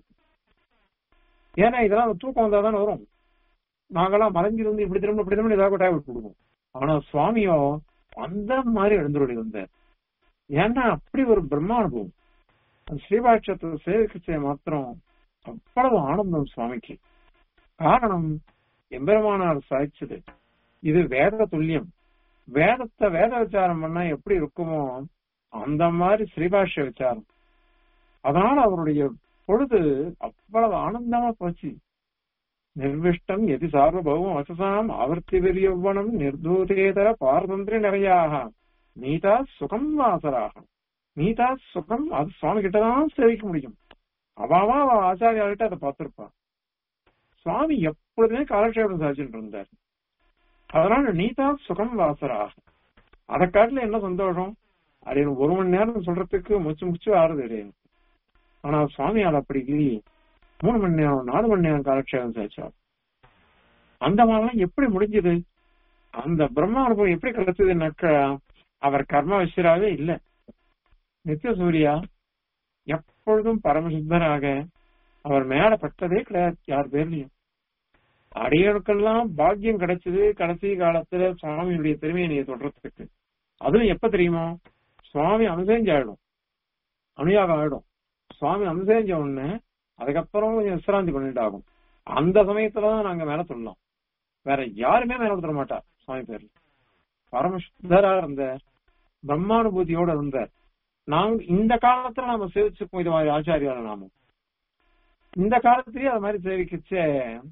ஏன்னா இதெல்லாம் தூக்கம் வந்தா தானே வரும் நாங்கெல்லாம் மறைஞ்சிருந்து இப்படி திரும்ப இப்படி திரும்ப ஏதாவது கொட்டாய விட்டு கொடுப்போம் ஆனா சுவாமியோ அந்த மாதிரி எழுந்துருடி வந்தார் ஏன்னா அப்படி ஒரு பிரம்ம அனுபவம் அந்த ஸ்ரீபாட்சத்தை சேவிக்கச்சே மாத்திரம் அவ்வளவு ஆனந்தம் சுவாமிக்கு காரணம் எம்பெருமானார் சாய்ச்சது இது வேத துல்லியம் வேதத்தை வேத விசாரம் பண்ணா எப்படி இருக்குமோ அந்த மாதிரி ஸ்ரீபாஷ்ய விசாரம் அதனால அவருடைய பொழுது அவ்வளவு ஆனந்தமா போச்சு நிர்விஷ்டம் எதி சார்வபௌமம் வசசாம் ஆவர்த்தி விரியவனம் நிர்தூதேதர பாரதந்திரி நிறையாக நீதா சுகம் வாசராக நீதா சுகம் அது சுவாமி கிட்டதான் சேவிக்க முடியும் அவாவா அவ ஆச்சாரியார்கிட்ட அதை பார்த்திருப்பா சுவாமி எப்பொழுதுமே காலக்ஷேபம் சாதிச்சுட்டு இருந்தார் அதனால நீதா சுகம் வாசராக அதை காட்டுல என்ன சந்தோஷம் அது எனக்கு ஒரு மணி நேரம் சொல்றதுக்கு முச்சு முச்சு ஆறுது இடையே ஆனா சுவாமியால் அப்படி இல்லையே மூணு மணி நேரம் நாலு மணி நேரம் காலக்ஷேபம் சாதிச்சார் அந்த மாதிரிலாம் எப்படி முடிஞ்சது அந்த பிரம்ம அனுபவம் எப்படி கிடைச்சதுன்னாக்கா அவர் கர்ம விசிராவே இல்ல நித்திய சூர்யா எப்பொழுதும் பரமசித்தராக அவர் மேல பட்டதே கிடையாது யார் பேர்லயும் அடியனுக்கெல்லாம் பாக்கியம் கிடைச்சது கடைசி காலத்துல சுவாமியுடைய பெருமையை தொடர்றதுக்கு அதுவும் எப்ப தெரியுமா சுவாமி அனுசேஞ்ச ஆயிடும் அனுயாகம் ஆயிடும் சுவாமி அனுசேஞ்ச உடனே அதுக்கப்புறம் கொஞ்சம் விசிராந்தி பண்ணிட்டு ஆகும் அந்த சமயத்துலதான் நாங்க மேல சொல்லலாம் வேற யாருமே மேல தர மாட்டா சுவாமி பேர்ல பரமசுத்தரா இருந்தார் பிரம்மானுபூதியோட இருந்தார் நாங்க இந்த காலத்துல நாம சேவிச்சிருக்கோம் இது மாதிரி ஆச்சாரியால நாம இந்த காலத்திலேயே அது மாதிரி சேவிக்கச்சே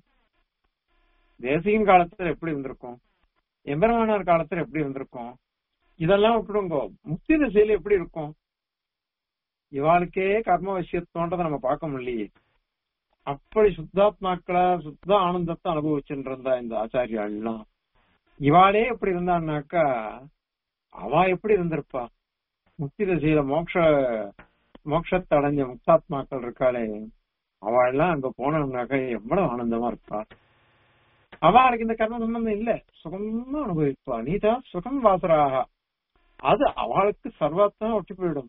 தேசியின் காலத்துல எப்படி இருந்திருக்கும் எம்பெருமானார் காலத்துல எப்படி இருந்திருக்கும் இதெல்லாம் விட்டுடுங்க முக்தி திசையில எப்படி இருக்கும் இவாளுக்கே கர்ம விஷயத்தோன்றதை நம்ம பார்க்க முடியலையே அப்படி சுத்தாத்மாக்களா சுத்த ஆனந்தத்தை அனுபவிச்சுட்டு இருந்தா இந்த ஆச்சாரியாள்லாம் இவாளே எப்படி இருந்தான்னாக்கா அவ எப்படி இருந்திருப்பா முக்தி திசையில மோக்ஷ மோட்சத்தை அடைஞ்ச முக்தாத்மாக்கள் இருக்காளே அவள்லாம் அங்க போனோம்னாக்கா எவ்வளவு ஆனந்தமா இருப்பா அவளுக்கு இந்த கர்ம சம்பந்தம் இல்ல சுகமா அனுபவிப்பா நீதான் சுகம் வாசராக அது அவளுக்கு சர்வாத்மா ஒட்டி போயிடும்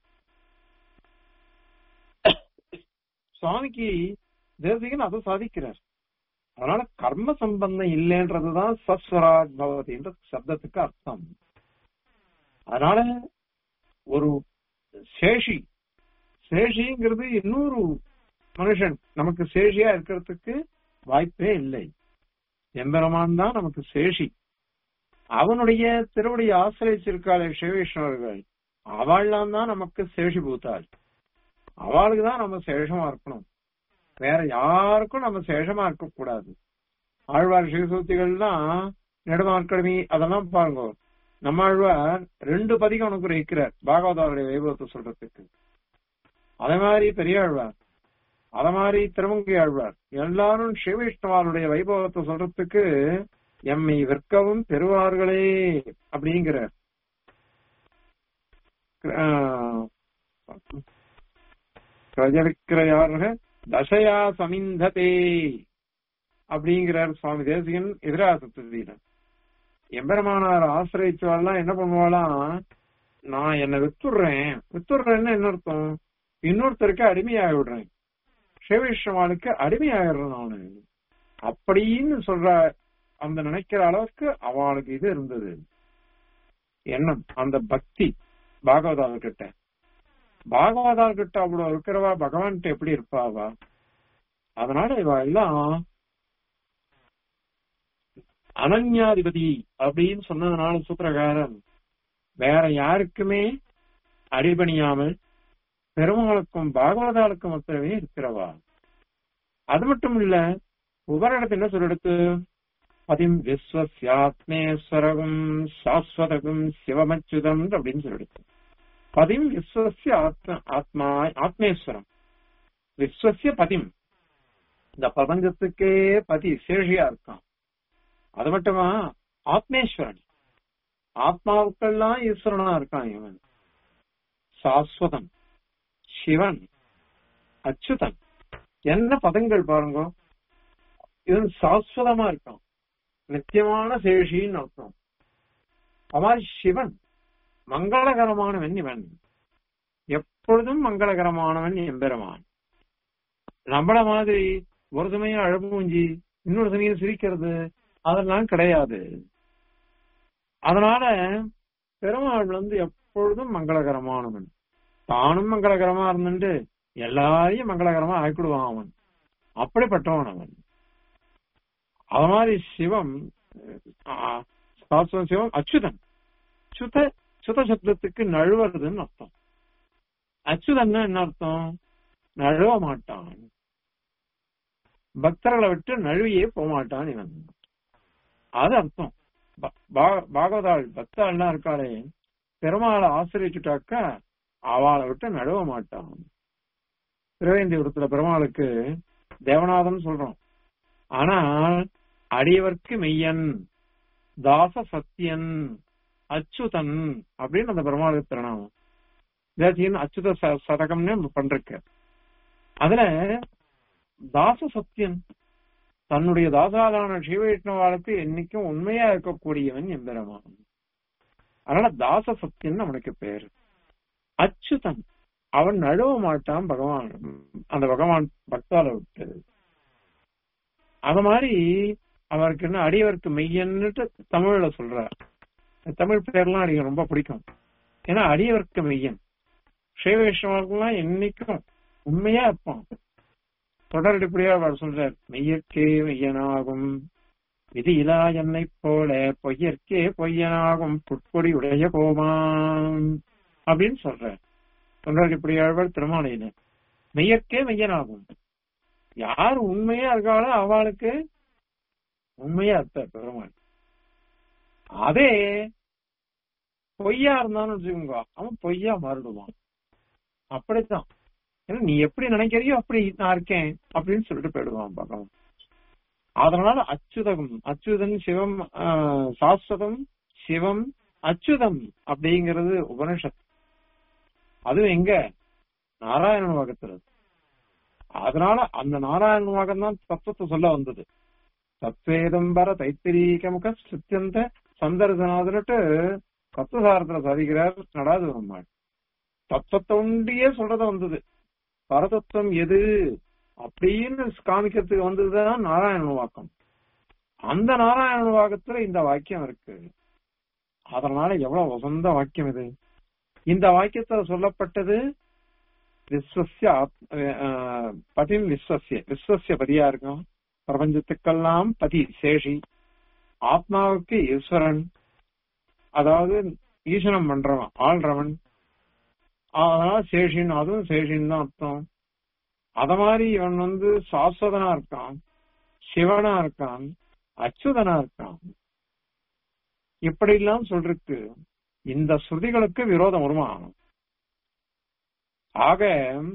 சுவாமிக்கு தேசிகன் அதை சாதிக்கிறார் அதனால கர்ம சம்பந்தம் இல்லைன்றதுதான் சஸ்வராஜ் பவதின்ற சப்தத்துக்கு அர்த்தம் அதனால ஒரு சேஷி சேஷிங்கிறது இன்னொரு மனுஷன் நமக்கு சேஷியா இருக்கிறதுக்கு வாய்ப்பே இல்லை எம்பெருமான் தான் நமக்கு சேஷி அவனுடைய திருவடியை ஆசிரியச்சிருக்காளே சிவவிஷ்ணவர்கள் அவள்லாம் தான் நமக்கு சேஷி பூத்தாள் அவளுக்கு தான் நம்ம சேஷமா இருக்கணும் வேற யாருக்கும் நம்ம சேஷமா இருக்க கூடாது ஆழ்வார் சிவசூத்திகள்லாம் நெடுமார்க்கடமி அதெல்லாம் பாருங்க நம்ம ஆழ்வார் ரெண்டு பதிகம் அனுகிரகிக்கிறார் பாகவதாருடைய வைபவத்தை சொல்றதுக்கு அதே மாதிரி பெரிய ஆழ்வார் அத மாதிரி திருமங்கை ஆழ்வார் எல்லாரும் சிவவிஷ்ணவாருடைய வைபவத்தை சொல்றதுக்கு எம்மை விற்கவும் பெறுவார்களே அப்படிங்கிறார் பிரஜவிக்கிரையாருக தசையா சமிந்ததே அப்படிங்கிறார் சுவாமி தேசிகன் எதிராசத்தில எம்பெருமானார் ஆசிரியச்சவாள்லாம் என்ன பண்ணுவாளாம் நான் என்ன வித்துடுறேன் வித்துடுறேன்னு என்ன அர்த்தம் இன்னொருத்தருக்கு அடிமையாகி விடுறேன் சிவவிஷ்ணவாளுக்கு அடிமையாகிடுறேன் நானு அப்படின்னு சொல்ற அந்த நினைக்கிற அளவுக்கு அவளுக்கு இது இருந்தது எண்ணம் அந்த பக்தி பாகவதால் கிட்ட பாகவதால் கிட்ட அவ்வளவு இருக்கிறவா பகவான்கிட்ட எப்படி இருப்பாவா அதனால இவ எல்லாம் அனன்யாதிபதி அப்படின்னு சொன்னதுனால சூத்திரகாரன் வேற யாருக்குமே அடிபணியாமல் பெருமாளுக்கும் பாகவதாளுக்கும் மாத்திரமே இருக்கிறவா அது மட்டும் இல்ல உபரிடத்து என்ன சொல்லெடுத்து பதிம் விஸ்வசியாத்மேஸ்வரகும் சாஸ்வதகும் சிவமச்சுதம் அப்படின்னு சொல்லெடுத்து பதிம் விஸ்வசிய ஆத்ம ஆத்மா ஆத்மேஸ்வரம் விஸ்வசிய பதிம் இந்த பிரபஞ்சத்துக்கே பதி சேஷியா இருக்கான் அது மட்டுமா ஆத்மேஸ்வரன் ஆத்மாவுக்கெல்லாம் ஈஸ்வரனா இருக்கான் இவன் சாஸ்வதம் சிவன் அச்சுதன் என்ன பதங்கள் பாருங்க இவன் சாஸ்வதமா இருக்கான் நித்தியமான சேஷின்னு அர்த்தம் அது மாதிரி சிவன் மங்களகரமானவன் இவன் எப்பொழுதும் மங்களகரமானவன் எம்பெருமான் நம்மள மாதிரி ஒரு சமயம் அழப்பூஞ்சி இன்னொரு சமயம் சிரிக்கிறது அதெல்லாம் கிடையாது அதனால பெருமாள் வந்து எப்பொழுதும் மங்களகரமானவன் தானும் மங்களகரமா இருந்துட்டு எல்லாரையும் மங்களகரமா ஆக்கிடுவான் அவன் அப்படிப்பட்டவன் அவன் அது மாதிரி சிவம் ஆஹ், சாஸ்வதம் சிவம் அச்சுதன் சுத சுத சப்தத்துக்கு நழுவுறதுன்னு அர்த்தம் அச்சுதன்னா என்ன அர்த்தம் நழுவ மாட்டான் பக்தர்களை விட்டு நழுவியே போக மாட்டான் இவன் அது அர்த்தம் ப- பா- பாகவதாள் பக்தாள்லாம் இருக்காளே பெருமாளை ஆசிரியச்சுட்டாக்கா அவளை விட்டு நழுவ மாட்டான் திருவேந்திபுரத்துல பெருமாளுக்கு தேவநாதன் சொல்றோம் ஆனால் அடியவர்க்கு மெய்யன் தாச சத்தியன் அச்சுதன் அப்படின்னு அந்த பெருமாளுக்கு திறனாகும் தேசியன் அச்சுத ச- சதகம்னு நம்ம பண்றக்க அதுல தாச சத்தியன் தன்னுடைய தாசாதான சிவவைஷ்ணவாளுக்கு என்னைக்கும் உண்மையா இருக்கக்கூடியவன் எம்பெருமான் அதனால தாச சத்தியன் அவனுக்கு பேரு அச்சுதன் அவன் நழுவ மாட்டான் பகவான் அந்த பகவான் பக்தால விட்டு அது மாதிரி அவருக்கு என்ன அடியவருக்கு மெய்யன்னுட்டு தமிழ்ல சொல்றார் தமிழ் பேர்லாம் எனக்கு ரொம்ப பிடிக்கும் ஏன்னா அடியவருக்கு மெய்யன் ஸ்ரீ வைஷ்ணவர்கள்லாம் என்னைக்கும் உண்மையா இருப்பான் தொடரடிப்படியா அவர் சொல்றார் மெய்யற்கே மெய்யனாகும் விதியிலா என்னை போல பொய்யற்கே பொய்யனாகும் புட்கொடி உடைய கோமான் அப்படின்னு சொல்றார் தொண்டர்டிப்படியாழ்வார் திருமாலையில மெய்யற்கே மெய்யனாகும் யார் உண்மையா இருக்காளோ அவளுக்கு உண்மையா இருப்பார் பெருமாள் அதே பொய்யா இருந்தான்னு வச்சுக்கோங்க அவன் பொய்யா மாறிடுவான் அப்படித்தான் ஏன்னா நீ எப்படி நினைக்கிறியோ அப்படி நான் இருக்கேன் அப்படின்னு சொல்லிட்டு போயிடுவான் பகவான் அதனால அச்சுதகம் அச்சுதன் சிவம் ஆஹ், சாஸ்வதம் சிவம் அச்சுதம் அப்படிங்கிறது உபனிஷத் அதுவும் எங்க நாராயண வாகத்துல அதனால அந்த நாராயண வாகம் தான் தத்துவத்தை சொல்ல வந்தது தத்வேதம்பர தைத்திரீகமுக சித்தியந்த சந்தர்சனாதுன்னுட்டு தத்துவசாரத்துல சாதிக்கிறார் நடாது பெருமாள் தத்துவத்தை ஒண்டியே சொல்றத வந்தது பரதத்துவம் எது அப்படின்னு காமிக்கிறதுக்கு வந்ததுதான் நாராயண வாக்கம் அந்த நாராயண வாக்கத்துல இந்த வாக்கியம் இருக்கு அதனால எவ்வளவு வசந்த வாக்கியம் இது இந்த வாக்கியத்துல சொல்லப்பட்டது விஸ்வசிய ஆத்- அஹ், பதிம் விஸ்வசிய விஸ்வசிய பதியா இருக்கும் பிரபஞ்சத்துக்கெல்லாம் பதி சேஷி ஆத்மாவுக்கு ஈஸ்வரன் அதாவது ஈசனம் பண்றவன் ஆள்றவன் அதனால சேஷின் அதுவும் சேஷின் தான் அர்த்தம் அத மாதிரி இவன் வந்து சாஸ்வதனா இருக்கான் சிவனா இருக்கான் அச்சுதனா இருக்கான் இப்படி எல்லாம் சொல்றதுக்கு இந்த ஸ்ருதிகளுக்கு விரோதம் வருமா ஆக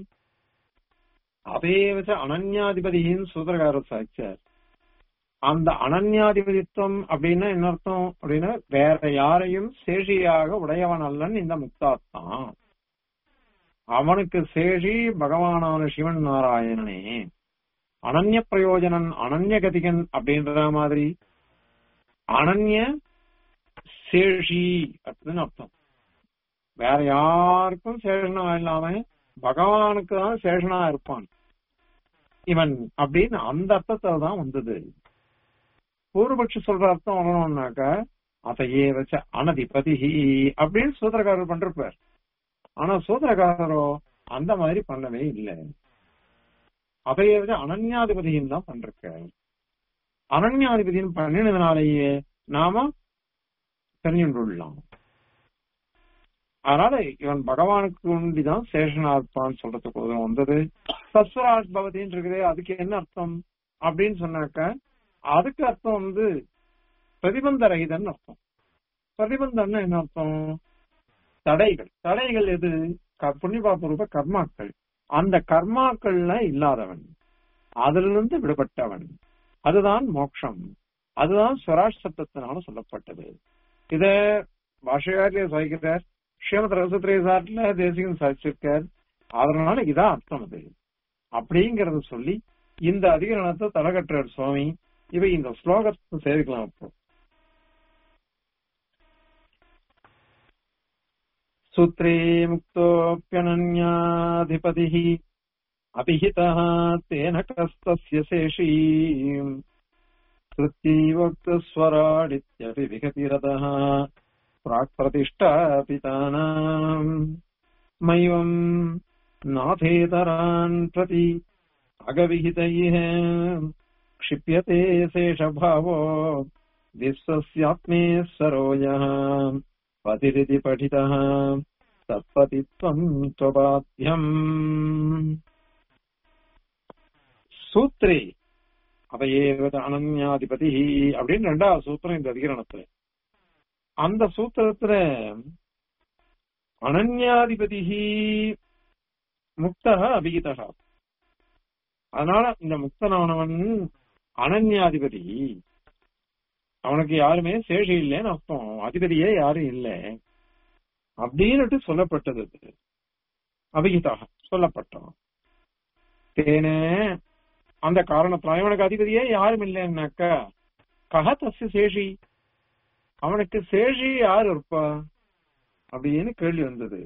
அதே வச்சு அனன்யாதிபதியின் சூத்திரகாரர் சாட்சியார் அந்த அனன்யாதிபதித்துவம் அப்படின்னா என்ன அர்த்தம் அப்படின்னா வேற யாரையும் சேஷியாக உடையவன் அல்லன் இந்த முக்தாத்தான் அவனுக்கு சேஷி பகவானான சிவன் நாராயணனே அனன்ய பிரயோஜனன் அனன்ய கதிகன் அப்படின்ற மாதிரி அனன்ய சேஷி அப்படின்னு அர்த்தம் வேற யாருக்கும் சேஷனா இல்லாம பகவானுக்கு தான் சேஷனா இருப்பான் இவன் அப்படின்னு அந்த அர்த்தத்துல தான் வந்தது பூர்வபட்சி சொல்ற அர்த்தம் வரணும்னாக்க அதையே வச்ச அனதிபதி அப்படின்னு சூத்திரக்காரர் பண்றப்பார் ஆனா சூத்திரக்காரரோ அந்த மாதிரி பண்ணவே இல்லை அதையே வச்சு அனன்யாதிபதியும் தான் பண்றார் அனன்யாதிபதியும் பண்ணினதுனாலேயே நாம தெரிஞ்சுள்ளலாம் அதனால இவன் பகவானுக்கு உண்டிதான் சேஷனா இருப்பான்னு சொல்றதுக்கு ஒரு வந்தது சஸ்வராஜ் பவதின்னு இருக்குது அதுக்கு என்ன அர்த்தம் அப்படின்னு சொன்னாக்க அதுக்கு அர்த்தம் வந்து பிரதிபந்த ரகிதன்னு அர்த்தம் பிரதிபந்தம்னா என்ன அர்த்தம் தடைகள் தடைகள் எது க- புண்ணியபாபூர்வ கர்மாக்கள் அந்த கர்மாக்கள்ல இல்லாதவன் அதிலிருந்து விடுபட்டவன் அதுதான் மோட்சம் அதுதான் ஸ்வராஜ் சப்தத்தினால சொல்லப்பட்டது இத பாஷகாரிய சாய்க்கிறார் ஸ்ரீமத் ரசத்திரே சாட்டில் தேசிகன் சாதிச்சிருக்கார் அதனால இதான் அர்த்தம் அது அப்படிங்கறத சொல்லி இந்த அதிகரணத்தை தலைகட்டுறார் சுவாமி இவை இந்த ஸ்லோகத்தை சேவிக்கலாம் இப்போ सूत्रे मुक्तोऽप्यनन्याधिपतिः अभिहितः तेन कस्तस्य शेषी तृतीयोक्तस्वराडित्यपि विगतिरतः प्राक्प्रतिष्ठापितानाम् मैवम् नाथेतरान् प्रति अगविहितैः क्षिप्यते शेषभावो विश्वस्यात्मेश्वरो यः पतिरिति पठितः तत्पतित्वम् त्वबाध्यम् சூத்ரே அவையேவத அனன்யாதிபதி அப்படின்னு ரெண்டாவது சூத்திரம் இந்த அதிகரணத்துல அந்த சூத்திரத்துல அனன்யாதிபதி முக்தக அபிகிதக அதனால இந்த முக்தனானவன் அனன்யாதிபதி அவனுக்கு யாருமே சேஷி இல்லைன்னு அர்த்தம் அதிபதியே யாரும் இல்லை அப்படின்னுட்டு சொல்லப்பட்டது அது. அபிகிதாக சொல்லப்பட்டோம் தேன அந்த காரணத்தினால இவனுக்கு அதிபதியே யாரும் இல்லைன்னாக்கா கஹ தஸ்ய சேஷி அவனுக்கு சேஷி யார் இருப்பா அப்படின்னு கேள்வி வந்தது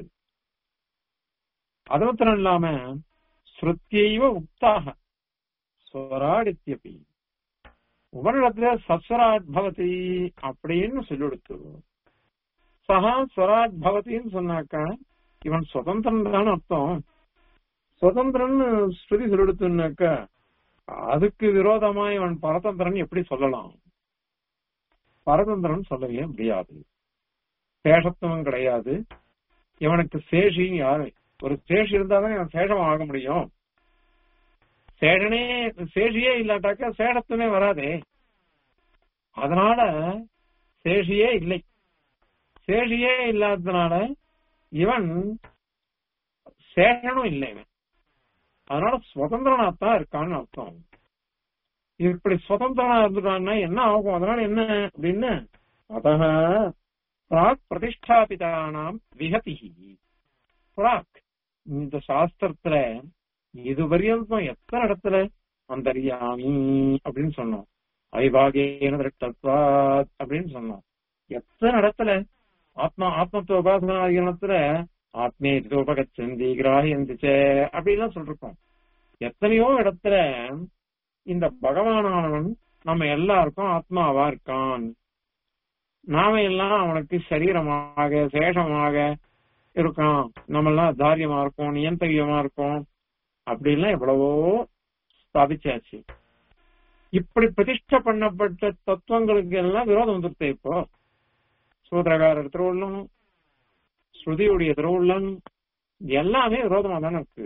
அது மாத்திரம் இல்லாம ஸ்ருத்தியைவ உக்தாக ஸ்வராடித்யபி உபனிடத்துல சஸ்வராட் பவதி அப்படின்னு சொல்லிடுத்து சகா ஸ்வராட் பவதின்னு சொன்னாக்கா இவன் சுதந்திரன் தானே அர்த்தம் சுதந்திரன் ஸ்ருதி சொல்லிடுத்துனாக்கா அதுக்கு விரோதமா இவன் பரதந்திரன் எப்படி சொல்லலாம் பரதந்திரன் சொல்லவே முடியாது சேஷத்துவம் கிடையாது இவனுக்கு சேஷி யாரு ஒரு சேஷி இருந்தாதான் இவன் சேஷம் ஆக முடியும் சேடனே சேஷியே இல்லாட்டாக்கா சேடத்துமே வராதே அதனால சேஷியே இல்லை சேஷியே இல்லாததுனால இவன் சேஷனும் இல்லை இவன் அதனால சுதந்திரனாத்தான் இருக்கான்னு அர்த்தம் இப்படி சுதந்திரனா இருந்துட்டான்னா என்ன ஆகும் அதனால என்ன அப்படின்னு அத பிராக் பிரதிஷ்டாபிதானாம் விகதிஹி பிராக் இந்த சாஸ்திரத்துல இது பரியந்தம் எத்தனை இடத்துல அந்தரியாமி அப்படின்னு சொன்னோம் ஐபாகேன திருஷ்டத்வாத் அப்படின்னு சொன்னோம் எத்தனை இடத்துல ஆத்மா ஆத்மத்துவ உபாசனாதிகரணத்துல ஆத்மே உபகச்சந்தி கிராஹியந்திச்ச அப்படின்லாம் சொல்லிருக்கோம் எத்தனையோ இடத்துல இந்த பகவானானவன் நம்ம எல்லாருக்கும் ஆத்மாவா இருக்கான் நாம எல்லாம் அவனுக்கு சரீரமாக சேஷமாக இருக்கான் நம்ம எல்லாம் தாரியமா இருக்கும் நியந்தகியமா இருக்கும் அப்படின்லாம் எவ்வளவோ ஸ்தாபிச்சாச்சு இப்படி பிரதிஷ்டை பண்ணப்பட்ட தத்துவங்களுக்கு எல்லாம் விரோதம் வந்துருது இப்போ சூத்திரகாரர் திருவுள்ளம் ஸ்ருதியுடைய திருவுள்ளம் எல்லாமே விரோதமா தானே இருக்கு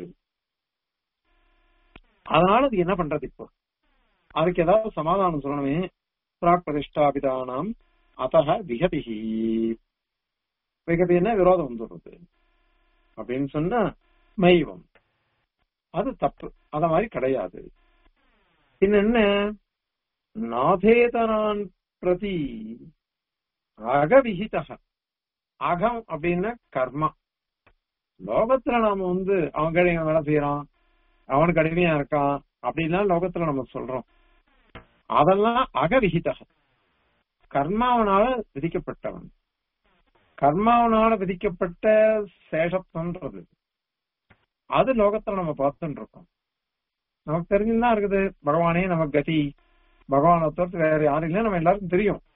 அதனால அது என்ன பண்றது இப்போ அதுக்கு ஏதாவது சமாதானம் சொல்லணுமே பிராக் பிரதிஷ்டாபிதானாம் அத்தக விகதிஹி விகதினா விரோதம் வந்துடுறது அப்படின்னு சொன்னா மைவம் அது தப்பு அத மாதிரி கிடையாது பின்ன என்ன நாதேதரான் பிரதி அகவிகிதக அகம் அப்படின்னா கர்மா லோகத்துல நாம வந்து அவன் கடையை வேலை செய்யறான் அவனுக்கு அடிமையா இருக்கான் அப்படின்லாம் லோகத்துல நம்ம சொல்றோம் அதெல்லாம் அகவிகிதக கர்மாவனால விதிக்கப்பட்டவன் கர்மாவனால விதிக்கப்பட்ட சேஷத்துவன்றது அது லோகத்துல நம்ம பார்த்துட்டு இருக்கோம் நமக்கு தெரிஞ்சுதான் இருக்குது பகவானே நமக்கு கதி பகவானை தவிர்த்து வேற யாரும் இல்லை நம்ம எல்லாருக்கும் தெரியும்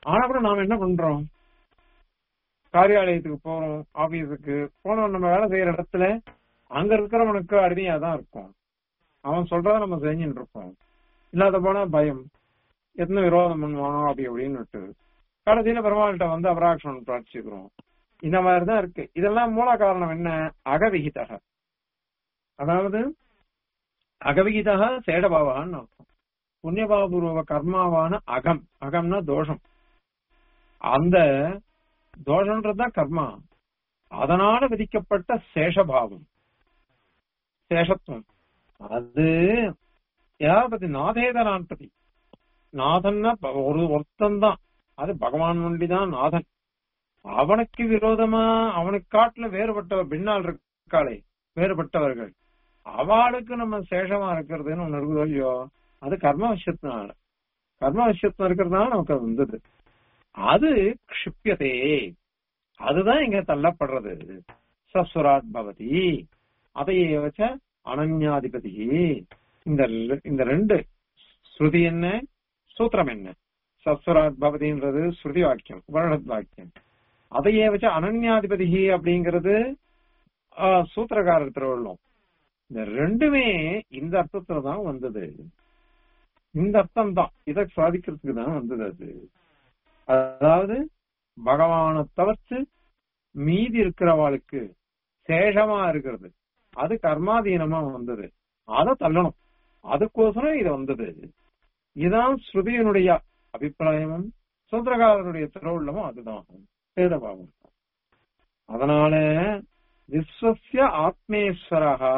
ஆனா கூட நாம என்ன பண்றோம் காரியாலயத்துக்கு போறோம் ஆபீஸுக்கு போனோம் நம்ம வேலை செய்யற இடத்துல அங்க இருக்கிறவனுக்கு அருமையா தான் இருக்கும் அவன் சொல்றத நம்ம செஞ்சுட்டு இருப்போம் இல்லாத போனா பயம் எத்தனை விரோதம் பண்ணுவானோ அப்படி அப்படின்னு விட்டு கடைசியில பெருமாள்கிட்ட வந்து அபராக்ஷன் பிரார்த்திக்கிறோம் இந்த மாதிரிதான் இருக்கு இதெல்லாம் மூல காரணம் என்ன அகவிகிதக அதாவது அகவிகிதக சேடபாவான்னு அர்த்தம் புண்ணியபாபூர்வ கர்மாவான அகம் அகம்னா தோஷம் அந்த தோஷம்ன்றதுதான் கர்மா அதனால விதிக்கப்பட்ட சேஷபாவம் சேஷத்துவம் அது யாரை பத்தி நாதேதனான் பத்தி நாதன்னா ப- ஒரு ஒருத்தன் தான் அது பகவான் ஒண்டிதான் நாதன் அவனுக்கு விரோதமா அவனுக்கு காட்டுல வேறுபட்டவர் பின்னால் இருக்காளே வேறுபட்டவர்கள் அவளுக்கு நம்ம சேஷமா இருக்கிறதுன்னு ஒண்ணு இருக்குதோ இல்லையோ அது கர்ம விஷயத்தினால கர்ம விஷயத்துல இருக்கிறதுனால நமக்கு அது வந்தது அது க்ஷிப்பியதே அதுதான் இங்க தள்ளப்படுறது சஸ்வராட் பவதி அதையே வச்ச அனன்யாதிபதி இந்த ல- இந்த ரெண்டு ஸ்ருதி என்ன சூத்திரம் என்ன சஸ்வராட் பவதின்றது ஸ்ருதி வாக்கியம் உபரணத் வாக்கியம் அதையே வச்ச அனன்யாதிபதி அப்படிங்கிறது ஆ, சூத்திரக்காரர் திருவள்ளுவம் இந்த ரெண்டுமே இந்த அர்த்தத்துல தான் வந்தது இந்த அர்த்தம் தான் இதை சாதிக்கிறதுக்கு தான் வந்தது அது அதாவது பகவானை தவிர்த்து மீதி இருக்கிறவாளுக்கு சேஷமா இருக்கிறது அது கர்மாதீனமா வந்தது அதை தள்ளணும் அதுக்கோசரம் இது வந்தது இதுதான் ஸ்ருதியினுடைய அபிப்பிராயமும் சூத்திரகாரருடைய திருவுள்ளமும் அதுதான் வேதபாவம் அதனால விஸ்வசிய ஆத்மேஸ்வரா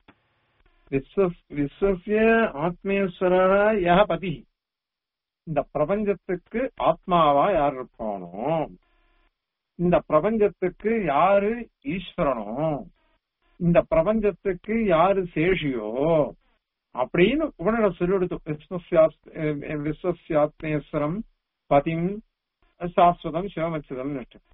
விஸ்வஸ் விஸ்வசிய ஆத்மேஸ்வரா யஹ பதி இந்த பிரபஞ்சத்துக்கு ஆத்மாவா யார் இருப்பானோ இந்த பிரபஞ்சத்துக்கு யாரு ஈஸ்வரனோ இந்த பிரபஞ்சத்துக்கு யாரு சேஷியோ அப்படின்னு உடனே சொல்லிடுத்து விஸ்வசியாத்- விஸ்வசியாத்மேஸ்வரம் பதிம் சாஸ்வதம் சிவமச்சிதம்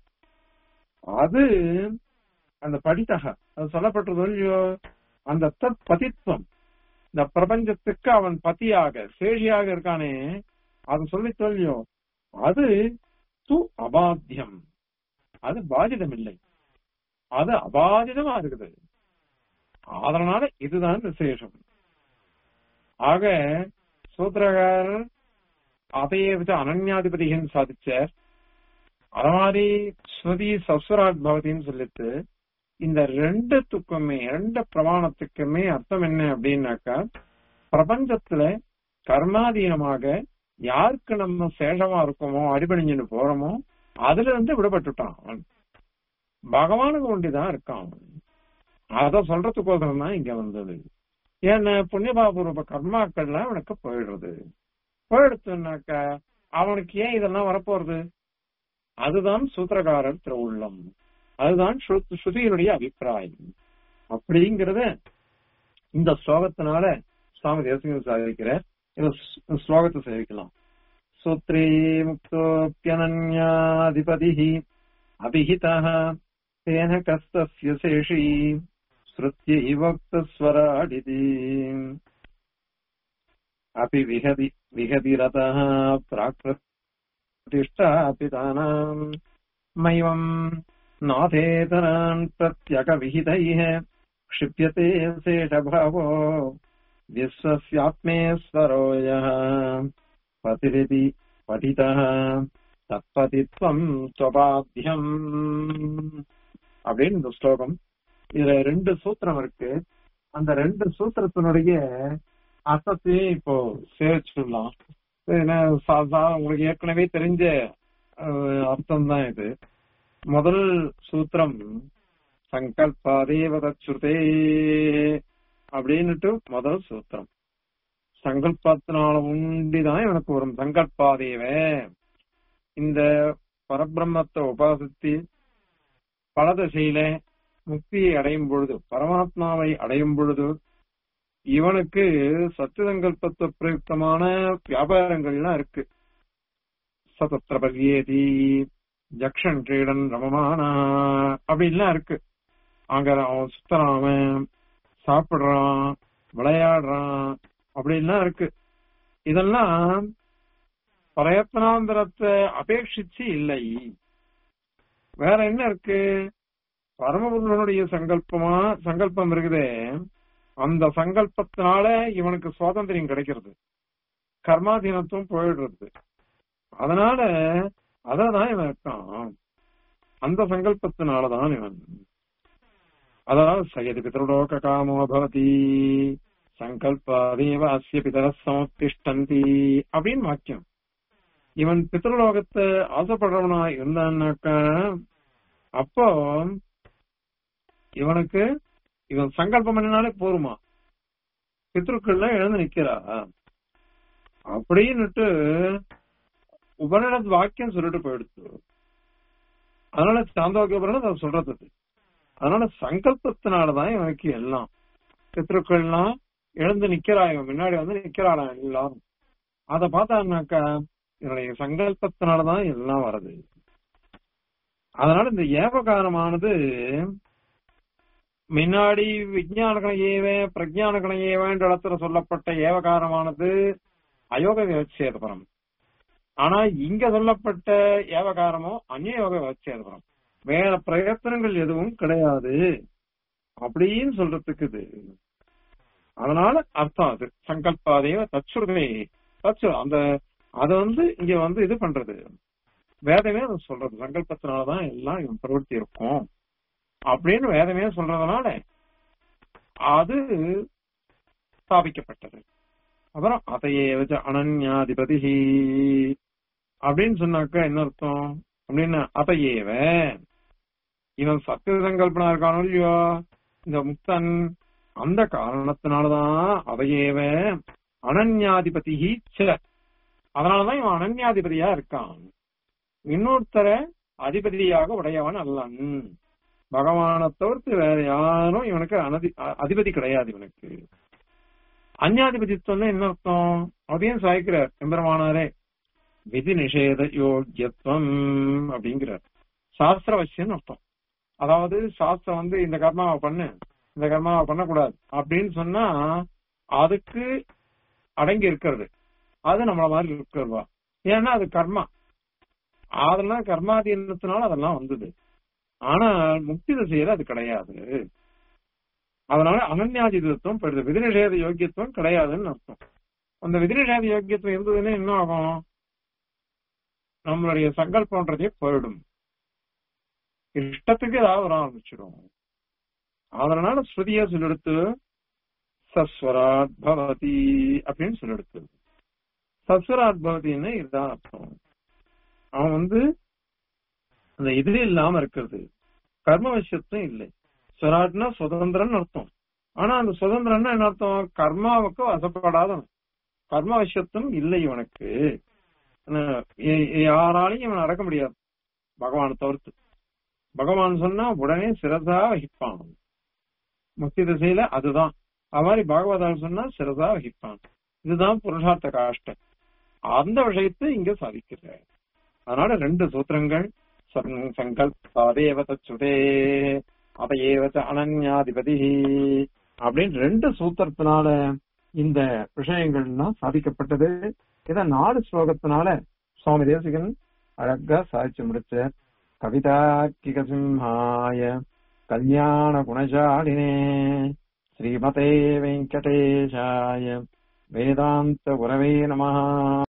அது அந்த படித்தக அது சொல்லப்பட்டது இல்லையோ அந்த தத் பதித்வம் இந்த பிரபஞ்சத்துக்கு அவன் பதியாக சேஷியாக இருக்கானே அது சொல்லி சொல்லியோ அது து அபாத்தியம் அது பாதிதம் இல்லை அது அபாதிதமா இருக்குது அதனால இதுதான் விசேஷம் ஆக சூத்திரகாரர் அதையே வச்சு அனன்யாதிபதின்னு சாதிச்சார் அது மாதிரி ஸ்ருதி சஸ்வராட் பவதின்னு சொல்லிட்டு இந்த ரெண்டுத்துக்குமே ரெண்டு பிரமாணத்துக்குமே அர்த்தம் என்ன அப்படின்னாக்கா பிரபஞ்சத்துல கர்மாதீனமாக யாருக்கு நம்ம சேஷமா இருக்கோமோ அடிபணிஞ்சுன்னு போறோமோ அதுல இருந்து விடுபட்டுட்டான் அவன் பகவானுக்கு ஒண்டிதான் இருக்கான் அவன் அத சொல்றதுக்கோசரம் தான் இங்க வந்தது ஏன்னா புண்ணியபாபூர்வ கர்மாக்கள்லாம் அவனுக்கு போயிடுறது போயிடுச்சுனாக்கா அவனுக்கு ஏன் இதெல்லாம் வரப்போறது அதுதான் சூத்திரகாரர் திருவுள்ளம் அதுதான் ஸ்ரு- ஸ்ருதியினுடைய அபிப்பிராயம் அப்படிங்கறத இந்த ஸ்லோகத்தினால சுவாமி தேசிகன் சாதிக்கிறார் இந்த ஸ்- ஸ்லோகத்தை சேவிக்கலாம் சூத்ரே முக்தோப்பியனன்யாதிபதி அபிஹிதः तेन कस्तस्य शेषी श्रुत्य इवक्तस्वराडिति अपि विहति विहतिरतः प्राक्प्रतिष्ठापितानाम् मैवम् नाथेतरान् प्रत्यकविहितैः क्षिप्यते शेषभावो विश्वस्यात्मेश्वरो यः पतिरिति पठितः தத்பதித்வம் ஸ்வபாத்தியம் அப்படின்னு இந்த ஸ்லோகம் இதுல ரெண்டு சூத்திரம் இருக்கு அந்த ரெண்டு சூத்திரத்தினுடைய அர்த்தத்தையும் இப்போ சேவிச்சுடலாம் ஏன்னா சா- சா- உங்களுக்கு ஏற்கனவே தெரிஞ்ச அர்த்தம் தான் இது முதல் சூத்திரம் சங்கல்பாதேவ தச்சுதே அப்படின்னுட்டு முதல் சூத்திரம் சங்கல்பத்தினால உண்டிதான் எனக்கு வரும் சங்கல்பாதேவே இந்த பரபிரம்மத்தை உபாசித்து பல திசையில முக்தியை அடையும் பொழுது பரமாத்மாவை அடையும் பொழுது இவனுக்கு சத்தியசங்கல்பத்து பிரயுக்தமான வியாபாரங்கள்லாம் இருக்கு சதத்திர பர்யேதி ஜக்ஷன் கிரீடன் ரமமானா அப்படின்லாம் இருக்கு அங்க அவன் சுத்தறான் அவன் சாப்பிடுறான் விளையாடுறான் அப்படின்லாம் இருக்கு இதெல்லாம் பிரயத்னாந்தரத்தை அபேட்சிச்சு இல்லை வேற என்ன இருக்கு பரமபுருஷனுடைய சங்கல்பமா சங்கல்பம் இருக்குதே அந்த சங்கல்பத்தினால இவனுக்கு சுவாதந்திரம் கிடைக்கிறது கர்மாதீனத்துவம் போயிடுறது அதனால அததான் இவன் இருக்கான் அந்த சங்கல்பத்தினாலதான் இவன் அதாவது சயதி பிதருலோக காமோ பவதி சங்கல்பாதேவ அஸ்ய பிதர சமத்திஷ்டந்தி அப்படின்னு வாக்கியம் இவன் பித்ருலோகத்தை ஆசைப்படுறவனா இருந்தான்னாக்கா அப்போ இவனுக்கு இவன் சங்கல்பம் பண்ணினாலே போருமா பித்ருக்கள்லாம் எழுந்து நிக்கிறா அப்படின்னுட்டு உபநிடத் வாக்கியம் சொல்லிட்டு போயிடுச்சு அதனால சாந்தோக்கிய உபநிடத் அதை சொல்றது அது. அதனால சங்கல்பத்தினாலதான் இவனுக்கு எல்லாம் பித்ருக்கள்லாம் எழுந்து நிக்கிறா இவன் முன்னாடி வந்து நிக்கிறாளா எல்லாரும் அத பார்த்தான்னாக்கா இவனுடைய சங்கல்பத்தினாலதான் எல்லாம் வருது அதனால இந்த ஏவகாரமானது முன்னாடி விஞ்ஞான கணையேவ பிரஜான கணையேவன்ற இடத்துல சொல்லப்பட்ட ஏவகாரமானது அயோக விவச்சேதபரம் ஆனா இங்க சொல்லப்பட்ட ஏவகாரமோ அந்நியோக விவச்சேதபரம் வேற பிரயத்தனங்கள் எதுவும் கிடையாது அப்படின்னு சொல்றதுக்கு இது அதனால அர்த்தம் அது சங்கல்பாதேவ தச்சுருதே தச்சு அந்த அத வந்து இங்க வந்து இது பண்றது வேதமே அதை சொல்றது சங்கல்பத்தினாலதான் எல்லாம் இவன் பிரவൃத்தி இருக்கும் அப்படின்னு வேதமே சொல்றதுனால அது ஸ்தாபிக்கப்பட்டது அப்புறம் அதையே வச்சு அனன்யாதிபதி அப்படின்னு சொன்னாக்கா என்ன அர்த்தம் அப்படின்னா அதையேவ இவன் சத்திய சங்கல்பனா இருக்கானோ இல்லையோ இந்த முக்தன் அந்த காரணத்தினாலதான் அவையேவ அனன்யாதிபதி ச அதனாலதான் இவன் அனன்யாதிபதியா இருக்கான் இன்னொருத்தர அதிபதியாக உடையவன் அல்லன் பகவானை தவிர்த்து வேற யாரும் இவனுக்கு அனதி அ- அதிபதி கிடையாது இவனுக்கு அந்யாதிபதித்துவம் என்ன அர்த்தம் அதையும் சாய்க்கிறார் எம்பெருமானாரே விதி நிஷேத யோக்கியத்துவம் அப்படிங்கிறார் சாஸ்திரவசியம் அர்த்தம் அதாவது சாஸ்திரம் வந்து இந்த கர்மாவை பண்ணு இந்த கர்மாவை பண்ணக்கூடாது அப்படின்னு சொன்னா அதுக்கு அடங்கி இருக்கிறது அது நம்மள மாதிரி இருக்கிறவா ஏன்னா அது கர்மா அதெல்லாம் கர்மாதீனத்தினால அதெல்லாம் வந்தது ஆனா முக்தி திசையில அது கிடையாது அதனால அனன்யாதித்துவம் போயிடுது விதிநிஷேத யோக்கியத்துவம் கிடையாதுன்னு அர்த்தம் அந்த விதிநிஷேத யோக்கியத்துவம் இருந்ததுன்னா என்ன ஆகும் நம்மளுடைய சங்கல்பன்றதே போயிடும் இஷ்டத்துக்கு ஏதாவது வர ஆரம்பிச்சிடும் அதனால ஸ்ருதியா சொல்லெடுத்து சஸ்வராட் பவதி அப்படின்னு சொல்லெடுத்து சஸ்வராட் பவதின்னு இதுதான் அர்த்தம் அவன் வந்து அந்த இது இல்லாம இருக்கிறது கர்ம விஷயத்தும் இல்லை ஸ்வராட்னா சுதந்திரம்னு அர்த்தம் ஆனா அந்த சுதந்திரம்னா என்ன அர்த்தம் கர்மாவுக்கு வசப்படாதவன் கர்ம விஷயத்தும் இல்லை இவனுக்கு அஹ் எ- யாராலையும் இவன் அடக்க முடியாது பகவானை தவிர்த்து பகவான் சொன்னா உடனே சிரசா வகிப்பான் முக்தி திசையில அதுதான் அது மாதிரி பகவதால் சொன்னா சிரசா வகிப்பான் இதுதான் புருஷார்த்த காஷ்டம் அந்த விஷயத்தை இங்க சாதிக்கிற அதனால ரெண்டு சூத்திரங்கள் சங்- சங்கல்பாதேவ தச்சுதே அதையேவ அனன்யாதிபதி அப்படின்னு ரெண்டு சூத்திரத்தினால இந்த விஷயங்கள்லாம் சாதிக்கப்பட்டது இத நாலு ஸ்லோகத்தினால சுவாமி தேசிகன் அழகா சாதிச்சு முடிச்சார் கவிதாக்கிக சிம்ஹாய கல்யாண குணசாலினே ஸ்ரீமதே வெங்கடேஷாய வேதாந்த குரவே நமஹ